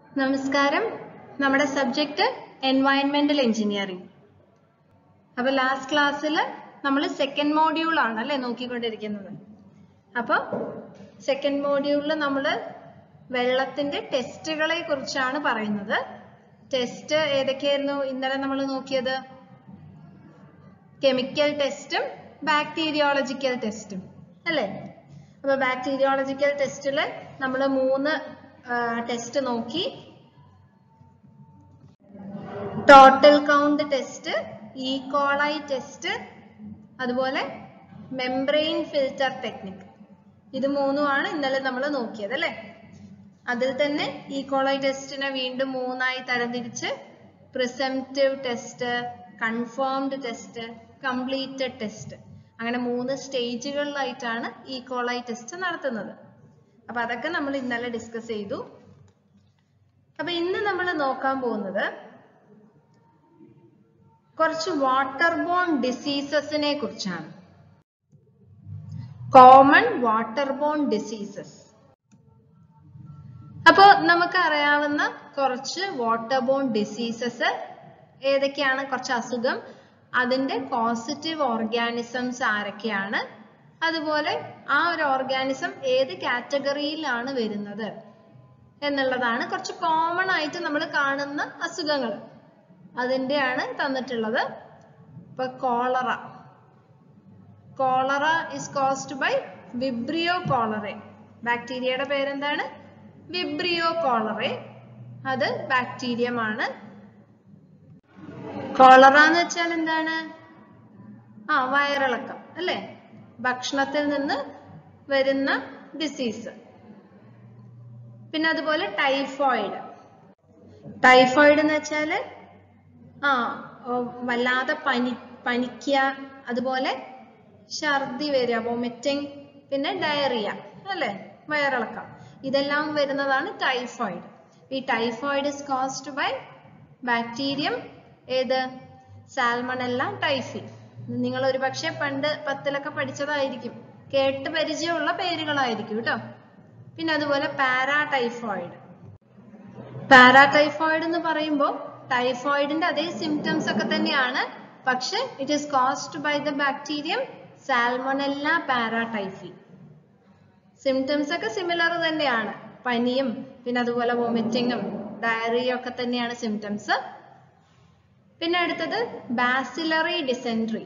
നമസ്കാരം നമ്മുടെ സബ്ജക്റ്റ് എൻവയൺമെന്റൽ എഞ്ചിനീയറിംഗ് അപ്പൊ ലാസ്റ്റ് ക്ലാസ്സിൽ നമ്മൾ സെക്കൻഡ് മോഡ്യൂൾ ആണ് അല്ലെ നോക്കിക്കൊണ്ടിരിക്കുന്നത് അപ്പൊ സെക്കൻഡ് മോഡ്യൂളിൽ നമ്മൾ വെള്ളത്തിന്റെ ടെസ്റ്റുകളെ കുറിച്ചാണ് പറയുന്നത് ടെസ്റ്റ് ഏതൊക്കെയായിരുന്നു ഇന്നലെ നമ്മൾ നോക്കിയത് കെമിക്കൽ ടെസ്റ്റും ബാക്ടീരിയോളജിക്കൽ ടെസ്റ്റും അല്ലേ അപ്പൊ ബാക്ടീരിയോളജിക്കൽ ടെസ്റ്റിൽ നമ്മൾ മൂന്ന് ടെസ്റ്റ് നോക്കി total count test E coli test അതുപോലെ മെംബ്രെയിൻ ഫിൽറ്റർ ടെക്നിക് ഇത് മൂന്നുമാണ് ഇന്നലെ നമ്മൾ നോക്കിയത് അല്ലേ അതിൽ തന്നെ ഈക്കോളൈ ടെസ്റ്റിനെ വീണ്ടും മൂന്നായി തരംതിരിച്ച് presumptive test confirmed test completed test അങ്ങനെ മൂന്ന് സ്റ്റേജുകളിലായിട്ടാണ് ഈക്കോളൈ ടെസ്റ്റ് നടത്തുന്നത് അപ്പൊ അതൊക്കെ നമ്മൾ ഇന്നലെ ഡിസ്കസ് ചെയ്തു അപ്പൊ ഇന്ന് നമ്മൾ നോക്കാൻ പോകുന്നത് കുറച്ച് വാട്ടർ ബോൺ ഡിസീസസിനെ കുറിച്ചാണ് കോമൺ വാട്ടർ ബോൺ ഡിസീസസ് അപ്പോ നമുക്ക് അറിയാവുന്ന കുറച്ച് വാട്ടർ ബോൺ ഡിസീസസ് ഏതൊക്കെയാണ് കുറച്ച് അസുഖം അതിന്റെ പോസിറ്റീവ് ഓർഗാനിസംസ് ആരൊക്കെയാണ് അതുപോലെ ആ ഒരു ഓർഗാനിസം ഏത് കാറ്റഗറിയിലാണ് വരുന്നത് എന്നുള്ളതാണ് കുറച്ച് കോമൺ ആയിട്ട് നമ്മൾ കാണുന്ന അസുഖങ്ങൾ അതിന്റെയാണ് തന്നിട്ടുള്ളത് ഇപ്പൊ cholera cholera is caused by vibrio cholerae ബാക്ടീരിയയുടെ പേരെന്താണ് വിബ്രിയോ കോളറെ അത് ബാക്ടീരിയമാണ് കോളറ എന്ന് വെച്ചാൽ എന്താണ് ആ വയറിളക്കം അല്ലേ ഭക്ഷണത്തിൽ നിന്ന് വരുന്ന ഡിസീസ് പിന്നെ അതുപോലെ ടൈഫോയിഡ് ടൈഫോയിഡ് എന്ന് വെച്ചാല് ആ വല്ലാതെ പനി പനിക്കുക അതുപോലെ ഛർദി വരിക വൊമിറ്റിംഗ് പിന്നെ ഡയറിയ അല്ലേ വയറിളക്കം ഇതെല്ലാം വരുന്നതാണ് ടൈഫോയിഡ് ഈ typhoid is caused by bacterium ഏത് സാൽമണല്ല ടൈഫി നിങ്ങൾ ഒരു പക്ഷെ പണ്ട് പത്തിലൊക്കെ പഠിച്ചതായിരിക്കും കേട്ട് പരിചയമുള്ള പേരുകളായിരിക്കും കേട്ടോ പിന്നെ അതുപോലെ പാരാടൈഫോയിഡ് പാരാടൈഫോയിഡ് എന്ന് പറയുമ്പോൾ ടൈഫോയിഡിന്റെ അതേ സിംറ്റംസ് ഒക്കെ തന്നെയാണ് പക്ഷെ it is caused by the bacterium salmonella paratyphi symptoms ഒക്കെ സിമിലർ തന്നെയാണ് പനിയും പിന്നെ അതുപോലെ വോമിറ്റിങ്ങും ഡയറിയും ഒക്കെ തന്നെയാണ് സിംറ്റംസ് പിന്നെ അടുത്തത് ബാസിലറി ഡിസെൻട്രി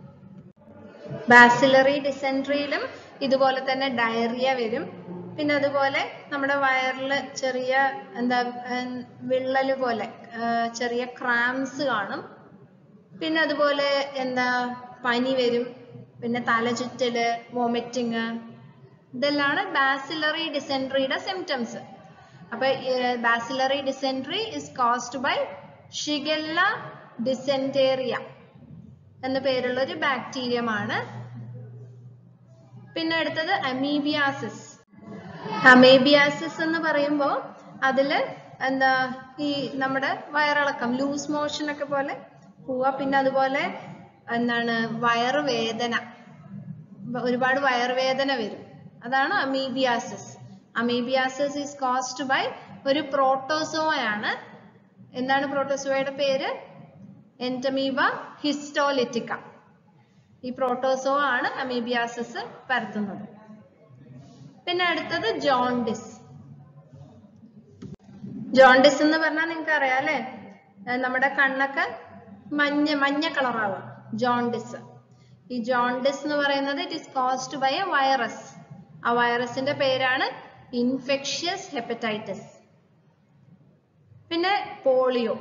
ബാസിലറി ഡിസെൻട്രിയിലും ഇതുപോലെ തന്നെ ഡയറിയ വരും പിന്നെ അതുപോലെ നമ്മുടെ വയറിൽ ചെറിയ എന്താ വിള്ളല് പോലെ ചെറിയ ക്രാംസ് കാണും പിന്നെ അതുപോലെ എന്താ പനി വരും പിന്നെ തലചുറ്റല് വോമിറ്റിങ് ഇതെല്ലാം ബാസിലറി ഡിസെൻട്രിയുടെ സിംറ്റംസ് അപ്പൊ bacillary dysentery is caused by shigella dysenteriae എന്ന പേരുള്ള ഒരു ബാക്ടീരിയമാണ് പിന്നെ അടുത്തത് അമീബിയാസിസ് അമേബിയാസിസ് എന്ന് പറയുമ്പോൾ അതില് എന്താ ഈ നമ്മുടെ വയറിളക്കം ലൂസ് മോഷൻ ഒക്കെ പോലെ പോവാ പിന്നെ അതുപോലെ എന്താണ് വയറുവേദന ഒരുപാട് വയറുവേദന വരും അതാണ് amoebiasis amoebiasis is caused by ഒരു പ്രോട്ടോസോയാണ് എന്താണ് പ്രോട്ടോസോയുടെ പേര് എൻറ്റമീബ ഹിസ്റ്റോലിറ്റിക്ക ഈ പ്രോട്ടോസോ ആണ് അമീബിയാസിസ് പരത്തുന്നത് പിന്നെ അടുത്തത് ജോണ്ടിസ് ജോണ്ടിസ് എന്ന് പറഞ്ഞാൽ നിങ്ങൾക്ക് അറിയാം അല്ലെ നമ്മുടെ കണ്ണൊക്കെ മഞ്ഞ മഞ്ഞ കളറാവുക ജോണ്ടിസ് ഈ ജോണ്ടിസ് എന്ന് പറയുന്നത് it is caused by a virus ആ വൈറസിന്റെ പേരാണ് ഇൻഫെക്ഷ്യസ് ഹെപ്പറ്റൈറ്റിസ് പിന്നെ പോളിയോ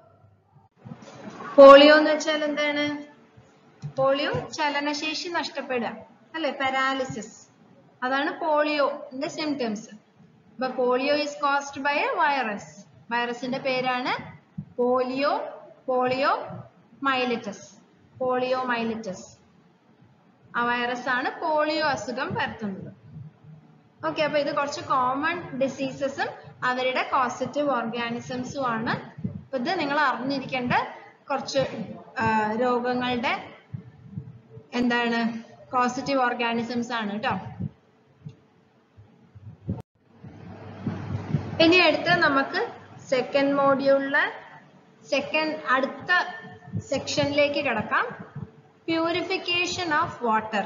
പോളിയോ എന്ന് വെച്ചാൽ എന്താണ് പോളിയോ ചലനശേഷി നഷ്ടപ്പെടുക അല്ലെ പാരാലിസിസ് അതാണ് പോളിയോന്റെ സിംറ്റംസ് അപ്പൊ polio is caused by a virus വൈറസിന്റെ പേരാണ് polio poliomyelitis poliomyelitis ആ വൈറസ് ആണ് പോളിയോ അസുഖം പരത്തുന്നത് ഓക്കെ അപ്പൊ ഇത് കുറച്ച് കോമൺ ഡിസീസസും അവരുടെ പോസിറ്റീവ് ഓർഗാനിസംസും ആണ് അപ്പൊ ഇത് നിങ്ങൾ അറിഞ്ഞിരിക്കേണ്ട കുറച്ച് രോഗങ്ങളുടെ എന്താണ് പോസിറ്റീവ് ഓർഗാനിസംസ് ആണ് കേട്ടോ ഇനി അടുത്ത് നമുക്ക് സെക്കൻഡ് മോഡ്യൂളില് സെക്കൻഡ് അടുത്ത സെക്ഷനിലേക്ക് കിടക്കാം പ്യൂരിഫിക്കേഷൻ ഓഫ് വാട്ടർ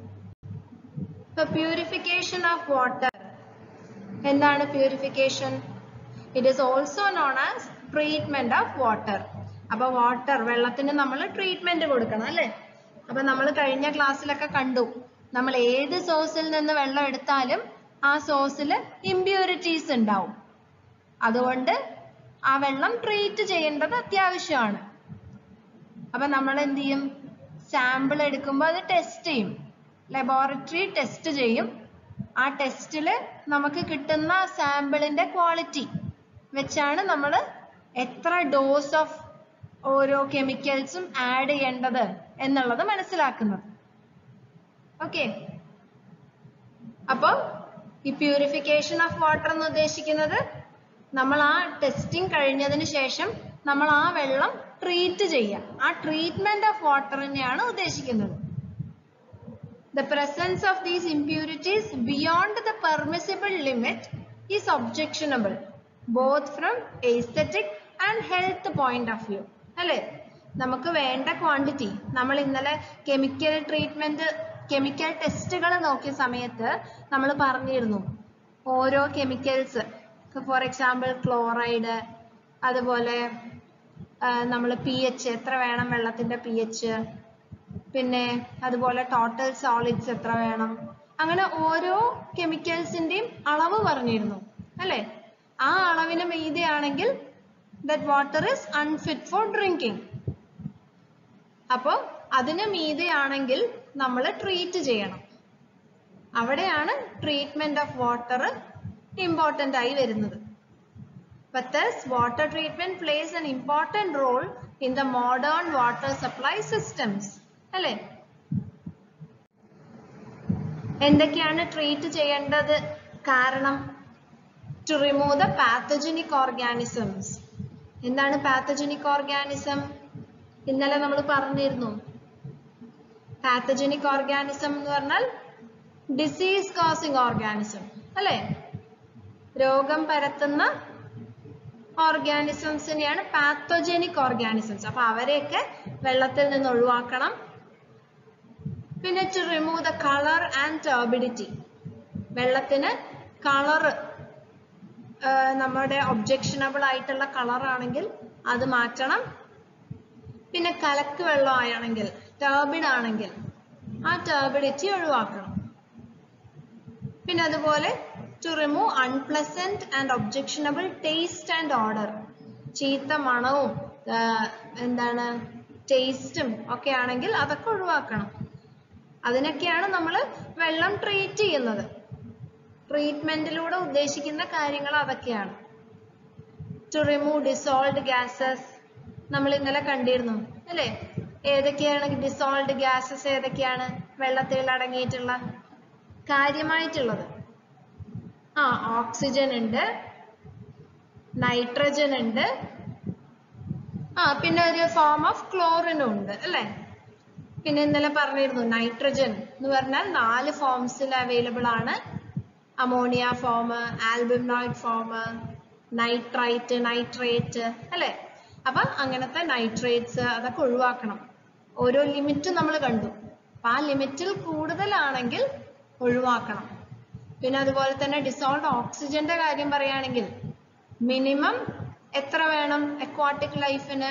ഇപ്പൊ പ്യൂരിഫിക്കേഷൻ ഓഫ് വാട്ടർ എന്താണ് purification it is also known as treatment of water അപ്പൊ വാട്ടർ വെള്ളത്തിന് നമ്മൾ ട്രീറ്റ്മെന്റ് കൊടുക്കണം അല്ലേ അപ്പൊ നമ്മൾ കഴിഞ്ഞ ക്ലാസ്സിലൊക്കെ കണ്ടു നമ്മൾ ഏത് സോഴ്സിൽ നിന്ന് വെള്ളം എടുത്താലും ആ സോഴ്സിൽ ഇമ്പ്യൂരിറ്റീസ് ഉണ്ടാവും അതുകൊണ്ട് ആ വെള്ളം ട്രീറ്റ് ചെയ്യേണ്ടത് അത്യാവശ്യമാണ് അപ്പൊ നമ്മൾ എന്ത് ചെയ്യും സാമ്പിൾ എടുക്കുമ്പോൾ അത് ടെസ്റ്റ് ചെയ്യും ലബോറട്ടറി ടെസ്റ്റ് ചെയ്യും ആ ടെസ്റ്റിൽ നമുക്ക് കിട്ടുന്ന സാമ്പിളിന്റെ ക്വാളിറ്റി വെച്ചാണ് നമ്മൾ എത്ര ഡോസ് ഓഫ് ഓരോ കെമിക്കൽസും ആഡ് ചെയ്യേണ്ടത് എന്നുള്ളത് മനസ്സിലാക്കുന്നത് ഓക്കെ അപ്പൊ ഈ പ്യൂരിഫിക്കേഷൻ ഓഫ് വാട്ടർ എന്ന് ഉദ്ദേശിക്കുന്നത് നമ്മൾ ആ ടെസ്റ്റിംഗ് കഴിഞ്ഞതിന് ശേഷം നമ്മൾ ആ വെള്ളം ട്രീറ്റ് ചെയ്യുക ആ ട്രീറ്റ്മെന്റ് ഓഫ് വാട്ടർ തന്നെയാണ് ഉദ്ദേശിക്കുന്നത് The presence of these impurities beyond the permissible limit is objectionable, both from aesthetic and health point of view. അല്ലേ നമുക്ക് വേണ്ട ക്വാണ്ടിറ്റി നമ്മൾ ഇന്നലെ കെമിക്കൽ ട്രീറ്റ്മെന്റ് കെമിക്കൽ ടെസ്റ്റുകൾ നോക്കിയ സമയത്ത് നമ്മൾ പറഞ്ഞിരുന്നു ഓരോ കെമിക്കൽസ് ഫോർ എക്സാമ്പിൾ ക്ലോറൈഡ് അതുപോലെ നമ്മൾ പി എച്ച് എത്ര വേണം വെള്ളത്തിന്റെ പി എച്ച് പിന്നെ അതുപോലെ ടോട്ടൽ സോളിഡ്സ് എത്ര വേണം അങ്ങനെ ഓരോ കെമിക്കൽസിന്റെയും അളവ് പറഞ്ഞിരുന്നു അല്ലെ ആ അളവിന് മീതെയാണെങ്കിൽ that water is unfit for drinking അപ്പോ അതിന് മീതെയാണെങ്കിൽ നമ്മൾ ട്രീറ്റ് ചെയ്യണം അവിടെയാണ് ട്രീറ്റ്മെന്റ് ഓഫ് വാട്ടർ ഇമ്പോർട്ടന്റ് ആയി വരുന്നത് But thus, water treatment plays an important role in the modern water supply systems. അല്ലേ എന്തൊക്കെയാണ് ട്രീറ്റ് ചെയ്യേണ്ടത് കാരണം to remove the pathogenic organisms എന്താണ് പാത്തജനിക് ഓർഗാനിസം ഇന്നലെ നമ്മൾ പറഞ്ഞിരുന്നു പാത്തജനിക് ഓർഗാനിസം എന്ന് പറഞ്ഞാൽ ഡിസീസ് കോസിങ് ഓർഗാനിസം അല്ലേ രോഗം പരത്തുന്ന ഓർഗാനിസംസിനെയാണ് പാത്തോജനിക് ഓർഗാനിസംസ് അപ്പൊ അവരെയൊക്കെ വെള്ളത്തിൽ നിന്ന് ഒഴിവാക്കണം പിന്നെ to remove the colour and turbidity വെള്ളത്തിന് കളർ നമ്മുടെ ഒബ്ജക്ഷനബിൾ ആയിട്ടുള്ള കളർ ആണെങ്കിൽ അത് മാറ്റണം പിന്നെ കലക്ക് വെള്ളമാണെങ്കിൽ ടർബിഡ് ആണെങ്കിൽ ആ ടർബിഡിറ്റി ഒഴിവാക്കണം പിന്നെ അതുപോലെ to remove unpleasant and objectionable taste and odour ചീത്ത മണവും എന്താണ് ടേസ്റ്റും ഒക്കെ ആണെങ്കിൽ അതൊക്കെ ഒഴിവാക്കണം അതിനൊക്കെയാണ് നമ്മൾ വെള്ളം ട്രീറ്റ് ചെയ്യുന്നത് ട്രീറ്റ്മെന്റിലൂടെ ഉദ്ദേശിക്കുന്ന കാര്യങ്ങൾ അതൊക്കെയാണ് ടു റിമൂവ് ഡിസോൾഡ് ഗ്യാസസ് നമ്മൾ ഇന്നലെ കണ്ടിരുന്നു അല്ലേ ഏതൊക്കെയാണ് ഡിസോൾഡ് ഗ്യാസസ് ഏതൊക്കെയാണ് വെള്ളത്തിൽ അടങ്ങിയിട്ടുള്ള കാര്യമായിട്ടുള്ളത് ആ ഓക്സിജൻ ഉണ്ട് നൈട്രജൻ ഉണ്ട് ആ പിന്നെ ഒരു ഫോം ഓഫ് ക്ലോറിനും ഉണ്ട് അല്ലേ പിന്നെ ഇന്നലെ പറഞ്ഞിരുന്നു നൈട്രജൻ എന്ന് പറഞ്ഞാൽ നാല് ഫോംസിൽ അവൈലബിൾ ആണ് ammonia form albuminoid form nitrite nitrate അല്ലെ അപ്പൊ അങ്ങനത്തെ നൈട്രേറ്റ്സ് അതൊക്കെ ഒഴിവാക്കണം ഓരോ ലിമിറ്റ് നമ്മൾ കണ്ടു അപ്പൊ ആ ലിമിറ്റിൽ കൂടുതലാണെങ്കിൽ ഒഴിവാക്കണം പിന്നെ അതുപോലെ തന്നെ ഡിസോൾവ് ഓക്സിജന്റെ കാര്യം പറയുകയാണെങ്കിൽ മിനിമം എത്ര വേണം അക്വാട്ടിക് ലൈഫിന്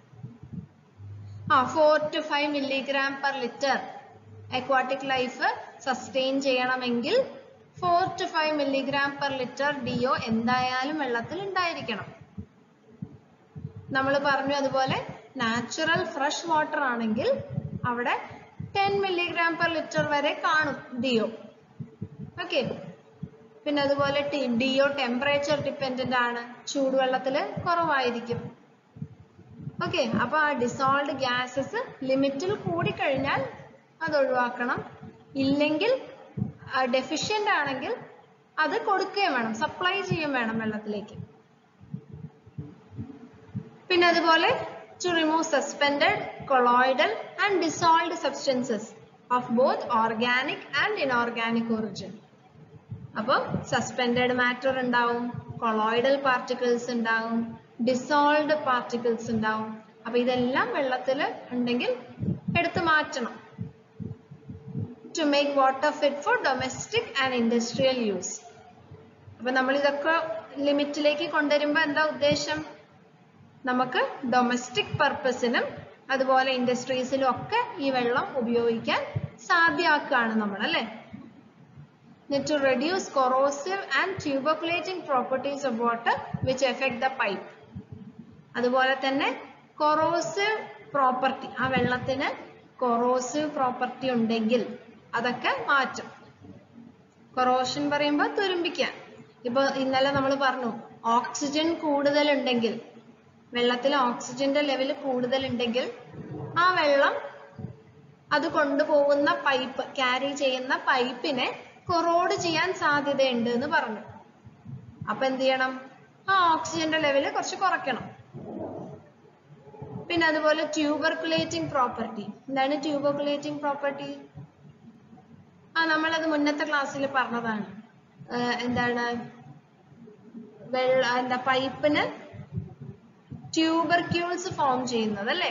ആ four to five milligram per litre aquatic life sustain ചെയ്യണമെങ്കിൽ four to five milligram per litre DO എന്തായാലും വെള്ളത്തിൽ ഉണ്ടായിരിക്കണം നമ്മൾ പറഞ്ഞു അതുപോലെ നാച്ചുറൽ ഫ്രഷ് വാട്ടർ ആണെങ്കിൽ അവിടെ ടെൻ മില്ലിഗ്രാം പെർ ലിറ്റർ വരെ കാണും ഡിഒ ഓക്കെ പിന്നെ അതുപോലെ ഡിഒ ടെമ്പറേച്ചർ ഡിപ്പെൻഡന്റ് ആണ് ചൂടുവെള്ളത്തിൽ കുറവായിരിക്കും ഓക്കെ അപ്പൊ ആ ഡിസോൾഡ് ഗ്യാസസ് ലിമിറ്റിൽ കൂടിക്കഴിഞ്ഞാൽ അത് ഒഴിവാക്കണം ഇല്ലെങ്കിൽ ഡെഫിഷ്യന്റ് ആണെങ്കിൽ അത് കൊടുക്കുകയും വേണം സപ്ലൈ ചെയ്യും വേണം വെള്ളത്തിലേക്ക് പിന്നെ അതുപോലെ to remove suspended colloidal and dissolved substances of both organic and inorganic origin അപ്പോൾ സസ്പെൻഡഡ് മാറ്റർ ഉണ്ടാവും കൊളോയിഡൽ പാർട്ടിക്കിൾസ് ഉണ്ടാവും ഡിസോൾഡ് പാർട്ടിക്കിൾസ് ഉണ്ടാവും അപ്പൊ ഇതെല്ലാം വെള്ളത്തിൽ ഉണ്ടെങ്കിൽ എടുത്തു മാറ്റണം to make water fit for domestic and industrial use അപ്പൊ നമ്മൾ ഇതൊക്കെ ലിമിറ്റിലേക്ക് കൊണ്ടുവരുമ്പോ എന്താ ഉദ്ദേശം നമുക്ക് ഡൊമസ്റ്റിക് പർപ്പസിനും അതുപോലെ ഇൻഡസ്ട്രീസിലും ഒക്കെ ഈ വെള്ളം ഉപയോഗിക്കാൻ സാധ്യമാക്കുകയാണ് നമ്മൾ അല്ലേ to reduce corrosive and tuberculating properties of water which affect the pipe. അതുപോലെ തന്നെ കൊറോസീവ് പ്രോപ്പർട്ടി ആ വെള്ളത്തിന് കൊറോസീവ് പ്രോപ്പർട്ടി ഉണ്ടെങ്കിൽ അതൊക്കെ മാറ്റും കൊറോഷൻ പറയുമ്പോൾ തുരുമ്പിക്കാൻ ഇപ്പൊ ഇന്നലെ നമ്മൾ പറഞ്ഞു ഓക്സിജൻ കൂടുതൽ ഉണ്ടെങ്കിൽ വെള്ളത്തിൽ ഓക്സിജന്റെ ലെവൽ കൂടുതൽ ഉണ്ടെങ്കിൽ ആ വെള്ളം അത് കൊണ്ടുപോകുന്ന പൈപ്പ് ക്യാരി ചെയ്യുന്ന പൈപ്പിനെ കൊറോഡ് ചെയ്യാൻ സാധ്യതയുണ്ട് എന്ന് പറഞ്ഞു അപ്പൊ എന്ത് ചെയ്യണം ആ ഓക്സിജന്റെ ലെവല് കുറച്ച് കുറയ്ക്കണം പിന്നെ അതുപോലെ ട്യൂബർക്കുലേറ്റിംഗ് പ്രോപ്പർട്ടി എന്താണ് ട്യൂബർക്കുലേറ്റിംഗ് പ്രോപ്പർട്ടി ആ നമ്മളത് മുന്നത്തെ ക്ലാസ്സിൽ പറഞ്ഞതാണ് എന്താണ് വെള്ള എന്താ പൈപ്പിന് ട്യൂബർക്യൂൾസ് ഫോം ചെയ്യുന്നത് അല്ലേ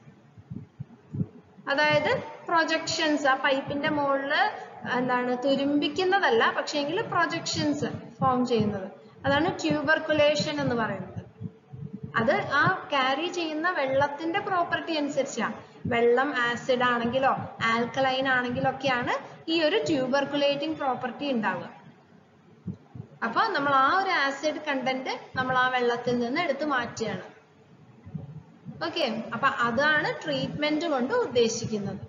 അതായത് പ്രൊജക്ഷൻസ് ആ പൈപ്പിന്റെ മുകളില് എന്താണ് തുരുമ്പിക്കുന്നതല്ല പക്ഷേങ്കിൽ പ്രൊജക്ഷൻസ് ഫോം ചെയ്യുന്നത് അതാണ് ട്യൂബർക്കുലേഷൻ എന്ന് പറയുന്നത് അത് ആ ക്യാരി ചെയ്യുന്ന വെള്ളത്തിന്റെ പ്രോപ്പർട്ടി അനുസരിച്ചാണ് വെള്ളം ആസിഡ് ആണെങ്കിലോ ആൽക്കലൈൻ ആണെങ്കിലോ ഒക്കെയാണ് ഈ ഒരു ട്യൂബർക്കുലേറ്റിംഗ് പ്രോപ്പർട്ടി ഉണ്ടാവുക അപ്പൊ നമ്മൾ ആ ഒരു ആസിഡ് കണ്ടന്റ് നമ്മൾ ആ വെള്ളത്തിൽ നിന്ന് എടുത്തു മാറ്റുകയാണ് ഓക്കെ അപ്പൊ അതാണ് ട്രീറ്റ്മെന്റ് കൊണ്ട് ഉദ്ദേശിക്കുന്നത്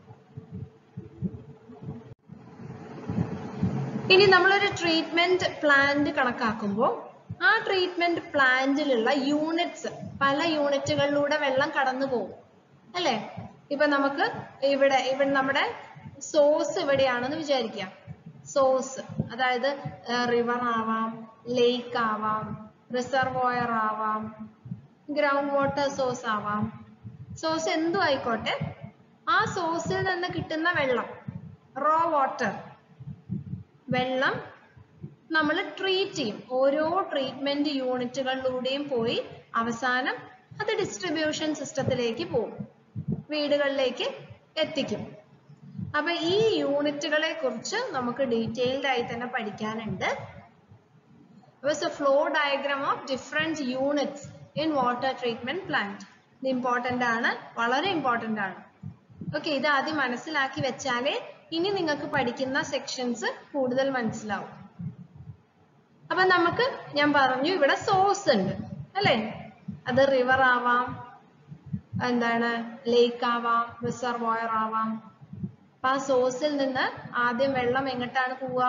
ഇനി നമ്മളൊരു ട്രീറ്റ്മെന്റ് പ്ലാന്റ് കണക്കാക്കുമ്പോൾ ആ ട്രീറ്റ്മെന്റ് പ്ലാന്റിലുള്ള യൂണിറ്റ്സ് പല യൂണിറ്റുകളിലൂടെ വെള്ളം കടന്നു പോകും അല്ലേ ഇപ്പൊ നമുക്ക് ഇവിടെ ഇവിടെ നമ്മുടെ സോഴ്സ് ഇവിടെയാണെന്ന് വിചാരിക്കാം സോഴ്സ് അതായത് റിവർ ആവാം ലേക്ക് ആവാം റിസർവോയർ ആവാം ഗ്രൗണ്ട് വാട്ടർ സോഴ്സ് ആവാം സോഴ്സ് എന്തും ആയിക്കോട്ടെ ആ സോഴ്സിൽ നിന്ന് കിട്ടുന്ന വെള്ളം റോ വാട്ടർ വെള്ളം നമ്മൾ ട്രീറ്റ് ചെയ്യും ഓരോ ട്രീറ്റ്മെന്റ് യൂണിറ്റുകളിലൂടെയും പോയി അവസാനം അത് ഡിസ്ട്രിബ്യൂഷൻ സിസ്റ്റത്തിലേക്ക് പോകും വീടുകളിലേക്ക് എത്തിക്കും അപ്പൊ ഈ യൂണിറ്റുകളെ കുറിച്ച് നമുക്ക് ഡീറ്റെയിൽഡ് ആയി തന്നെ പഠിക്കാനുണ്ട് flow diagram of different units in water treatment plant ഇത് ഇമ്പോർട്ടന്റ് ആണ് വളരെ ഇമ്പോർട്ടന്റ് ആണ് ഓക്കെ ഇത് ആദ്യം മനസ്സിലാക്കി വെച്ചാലേ ഇനി നിങ്ങൾക്ക് പഠിക്കുന്ന സെക്ഷൻസ് കൂടുതൽ മനസ്സിലാവും അപ്പൊ നമുക്ക് ഞാൻ പറഞ്ഞു ഇവിടെ സോഴ്സ് ഉണ്ട് അല്ലേ അത് റിവർ ആവാം എന്താണ് ലേക്ക് ആവാം റിസർവോയർ ആവാം അപ്പൊ ആ സോഴ്സിൽ നിന്ന് ആദ്യം വെള്ളം എങ്ങോട്ടാണ് പോവുക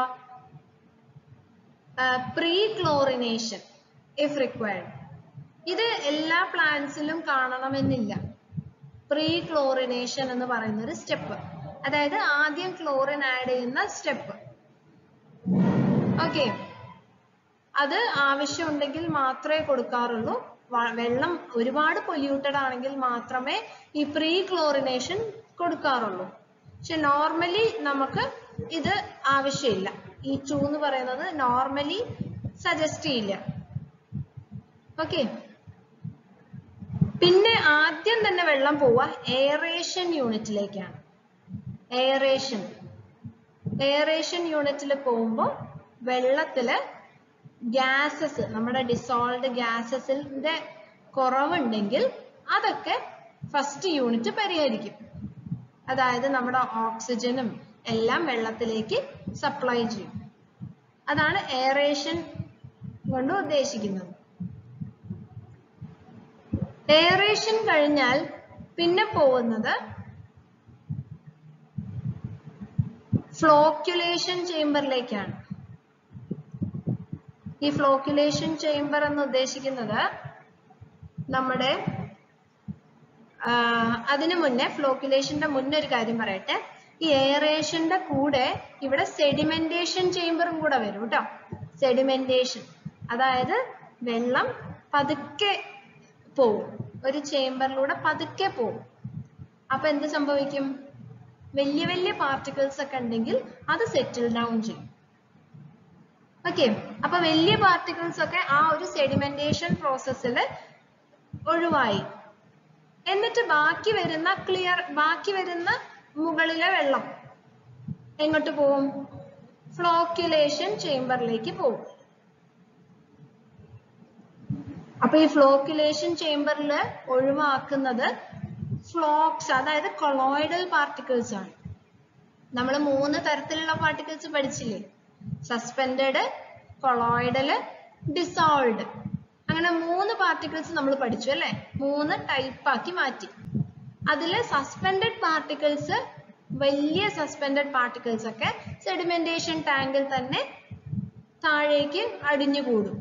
പ്രീ ക്ലോറിനേഷൻ ഇഫ് റിക്വയർഡ് ഇത് എല്ലാ പ്ലാന്റ്സിലും കാണണമെന്നില്ല പ്രീ ക്ലോറിനേഷൻ എന്ന് പറയുന്ന ഒരു സ്റ്റെപ്പ് അതായത് ആദ്യം ക്ലോറിൻ ആഡ് ചെയ്യുന്ന സ്റ്റെപ്പ് ഓക്കെ അത് ആവശ്യമുണ്ടെങ്കിൽ മാത്രമേ കൊടുക്കാറുള്ളൂ വെള്ളം ഒരുപാട് പൊല്യൂട്ടഡ് ആണെങ്കിൽ മാത്രമേ ഈ പ്രീ ക്ലോറിനേഷൻ കൊടുക്കാറുള്ളൂ പക്ഷെ നോർമലി നമുക്ക് ഇത് ആവശ്യമില്ല ഈ ടു എന്ന് പറയുന്നത് നോർമലി സജസ്റ്റ് ചെയ്യില്ല ഓക്കെ പിന്നെ ആദ്യം തന്നെ വെള്ളം പോവുക എയറേഷൻ യൂണിറ്റിലേക്കാണ് എയറേഷൻ എയറേഷൻ യൂണിറ്റിൽ പോകുമ്പോൾ വെള്ളത്തില് ഗ്യാസസ് നമ്മുടെ ഡിസോൾഡ് ഗ്യാസസിന്റെ കുറവുണ്ടെങ്കിൽ അതൊക്കെ ഫസ്റ്റ് യൂണിറ്റ് പരിഹരിക്കും അതായത് നമ്മുടെ ഓക്സിജനും എല്ലാം വെള്ളത്തിലേക്ക് സപ്ലൈ ചെയ്യും അതാണ് എയറേഷൻ കൊണ്ട് ഉദ്ദേശിക്കുന്നത് എയറേഷൻ കഴിഞ്ഞാൽ പിന്നെ പോകുന്നത് ഫ്ലോക്യുലേഷൻ ചേംബറിലേക്കാണ് ഈ ഫ്ലോക്യുലേഷൻ ചേംബർ എന്ന് ഉദ്ദേശിക്കുന്നത് നമ്മുടെ അതിനു മുന്നേ ഫ്ലോക്യുലേഷന്റെ മുന്നേ ഒരു കാര്യം പറയട്ടെ ഈ എയറേഷന്റെ കൂടെ ഇവിടെ സെഡിമെന്റേഷൻ ചേംബറും കൂടെ വരും കേട്ടോ സെഡിമെന്റേഷൻ അതായത് വെള്ളം പതുക്കെ പോവും ഒരു ചേംബറിലൂടെ പതുക്കെ പോവും അപ്പൊ എന്ത് സംഭവിക്കും വലിയ വലിയ പാർട്ടിക്കിൾസ് ഒക്കെ ഉണ്ടെങ്കിൽ അത് സെറ്റിൽ ഡൗൺ ചെയ്യും ഓക്കെ അപ്പൊ വലിയ പാർട്ടിക്കിൾസ് ഒക്കെ ആ ഒരു സെഡിമെന്റേഷൻ പ്രോസസ്സിൽ ഒഴിവായി എന്നിട്ട് ബാക്കി വരുന്ന ക്ലിയർ ബാക്കി വരുന്ന മുകളിലെ വെള്ളം എങ്ങോട്ട് പോവും ഫ്ലോക്യുലേഷൻ ചേംബറിലേക്ക് പോവും അപ്പൊ ഈ ഫ്ലോക്യുലേഷൻ ചേംബറിൽ ഒഴിവാക്കുന്നത് ഫ്ലോക്സ് അതായത് കൊളോയിഡൽ പാർട്ടിക്കിൾസ് ആണ് നമ്മൾ മൂന്ന് തരത്തിലുള്ള പാർട്ടിക്കിൾസ് പഠിച്ചില്ലേ സസ്പെൻഡഡ് കൊളോയിഡല് ഡിസോൾഡ് അങ്ങനെ മൂന്ന് പാർട്ടിക്കിൾസ് നമ്മൾ പഠിച്ചു അല്ലെ മൂന്ന് ടൈപ്പ് ആക്കി മാറ്റി അതില് സസ്പെൻഡഡ് പാർട്ടിക്കിൾസ് വലിയ സസ്പെൻഡഡ് പാർട്ടിക്കിൾസ് ഒക്കെ സെഡിമെന്റേഷൻ ടാങ്കിൽ തന്നെ താഴേക്ക് അടിഞ്ഞുകൂടും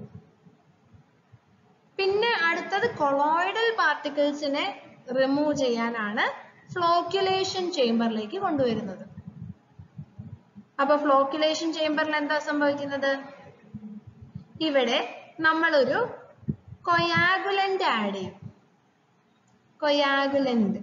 പിന്നെ അടുത്തത് കൊളോയിഡൽ പാർട്ടിക്കിൾസിനെ റിമൂവ് ചെയ്യാനാണ് ഫ്ലോക്യുലേഷൻ ചേംബറിലേക്ക് കൊണ്ടുവരുന്നത് അപ്പൊ ഫ്ലോക്യുലേഷൻ ചേംബറിൽ എന്താ സംഭവിക്കുന്നത് ഇവിടെ നമ്മളൊരു കൊയാഗുലന്റ് ആഡ് ചെയ്യും കൊയാഗുലന്റ്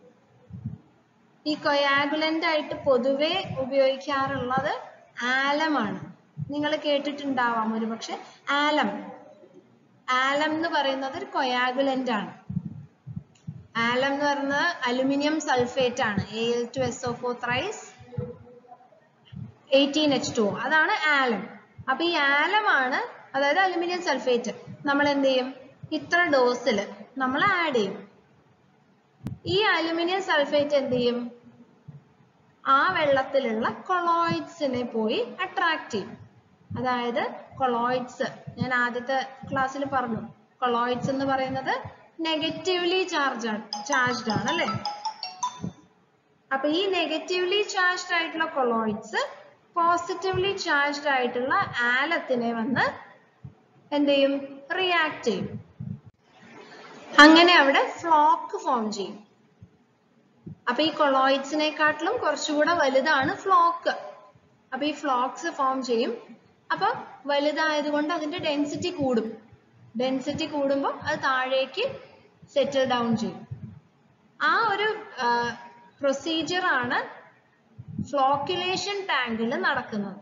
ഈ കൊയാഗുലന്റ് ആയിട്ട് പൊതുവെ ഉപയോഗിക്കാറുള്ളത് ആലമാണ് നിങ്ങൾ കേട്ടിട്ടുണ്ടാവാം ഒരുപക്ഷെ ആലം ആലം എന്ന് പറയുന്നത് ഒരു കൊയാഗുലന്റ് ആണ് ആലം എന്ന് പറയുന്നത് അലുമിനിയം സൾഫേറ്റ് ആണ് A L two S O four thrice eighteen H two അതാണ് ആലം അപ്പൊ ഈ ആലമാണ് അതായത് അലുമിനിയം സൾഫേറ്റ് നമ്മൾ എന്ത് ചെയ്യും ഇത്ര ഡോസിൽ നമ്മൾ ആഡ് ചെയ്യും ഈ അലുമിനിയം സൾഫേറ്റ് എന്ത് ചെയ്യും ആ വെള്ളത്തിലുള്ള കൊളോയിഡ്സിനെ പോയി അട്രാക്ട് ചെയ്യും അതായത് കൊളോയിഡ്സ് ഞാൻ ആദ്യത്തെ ക്ലാസ്സിൽ പറഞ്ഞു കൊളോയിഡ്സ് എന്ന് പറയുന്നത് നെഗറ്റീവ്ലി ചാർജ് ചാർജ്ഡ് ആണ് അല്ലെ അപ്പൊ ഈ നെഗറ്റീവ്ലി ചാർജ്ഡ് ആയിട്ടുള്ള കൊളോയിഡ്സ് പോസിറ്റീവ്ലി ചാർജ്ഡ് ആയിട്ടുള്ള ആലത്തിനെ വന്ന് എന്ത് ചെയ്യും റിയാക്ട് ചെയ്യും അങ്ങനെ അവിടെ ഫ്ലോക്ക് ഫോം ചെയ്യും അപ്പൊ ഈ കൊളോയിഡ്സിനെക്കാട്ടിലും കുറച്ചുകൂടെ വലുതാണ് ഫ്ലോക്ക് അപ്പൊ ഈ ഫ്ലോക്സ് ഫോം ചെയ്യും അപ്പൊ വലുതായതുകൊണ്ട് അതിന്റെ ഡെൻസിറ്റി കൂടും ഡെൻസിറ്റി കൂടുമ്പോൾ അത് താഴേക്ക് സെറ്റിൽ ഡൗൺ ചെയ്യും ആ ഒരു പ്രൊസീജിയർ ആണ് ഫ്ലോക്യുലേഷൻ ടാങ്കിൽ നടക്കുന്നത്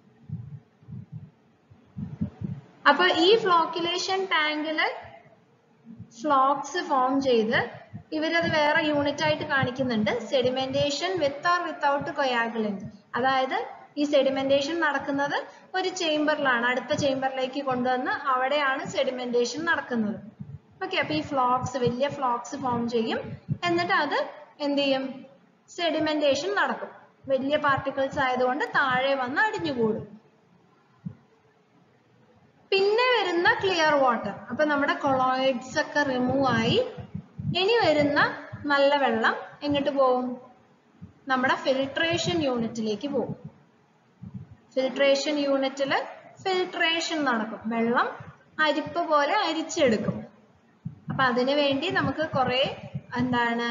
അപ്പൊ ഈ ഫ്ലോക്യുലേഷൻ ടാങ്കില് ഫ്ലോക്സ് ഫോം ചെയ്ത് ഇവരത് വേറെ യൂണിറ്റ് ആയിട്ട് കാണിക്കുന്നുണ്ട് sedimentation with or without coagulant അതായത് ഈ സെഡിമെന്റേഷൻ നടക്കുന്നത് ഒരു ചേംബറിലാണ് അടുത്ത ചേംബറിലേക്ക് കൊണ്ടുവന്ന് അവിടെയാണ് സെഡിമെന്റേഷൻ നടക്കുന്നത് ഓക്കെ അപ്പൊ ഈ ഫ്ലോക്സ് വലിയ ഫ്ലോക്സ് ഫോം ചെയ്യും എന്നിട്ട് അത് എന്ത് ചെയ്യും സെഡിമെന്റേഷൻ നടക്കും വലിയ പാർട്ടിക്കിൾസ് ആയതുകൊണ്ട് താഴെ വന്ന് അടിഞ്ഞുകൂടും പിന്നെ വരുന്ന ക്ലിയർ വാട്ടർ അപ്പൊ നമ്മുടെ കൊളോയിഡ്സ് ഒക്കെ റിമൂവ് ആയി ഇനി വരുന്ന നല്ല വെള്ളം എങ്ങോട്ട് പോകും നമ്മുടെ ഫിൽട്രേഷൻ യൂണിറ്റിലേക്ക് പോകും ഫിൽട്രേഷൻ യൂണിറ്റിൽ ഫിൽട്രേഷൻ നടക്കും വെള്ളം അരിപ്പ് പോലെ അരിച്ചെടുക്കും അപ്പൊ അതിനു വേണ്ടി നമുക്ക് കുറെ എന്താണ്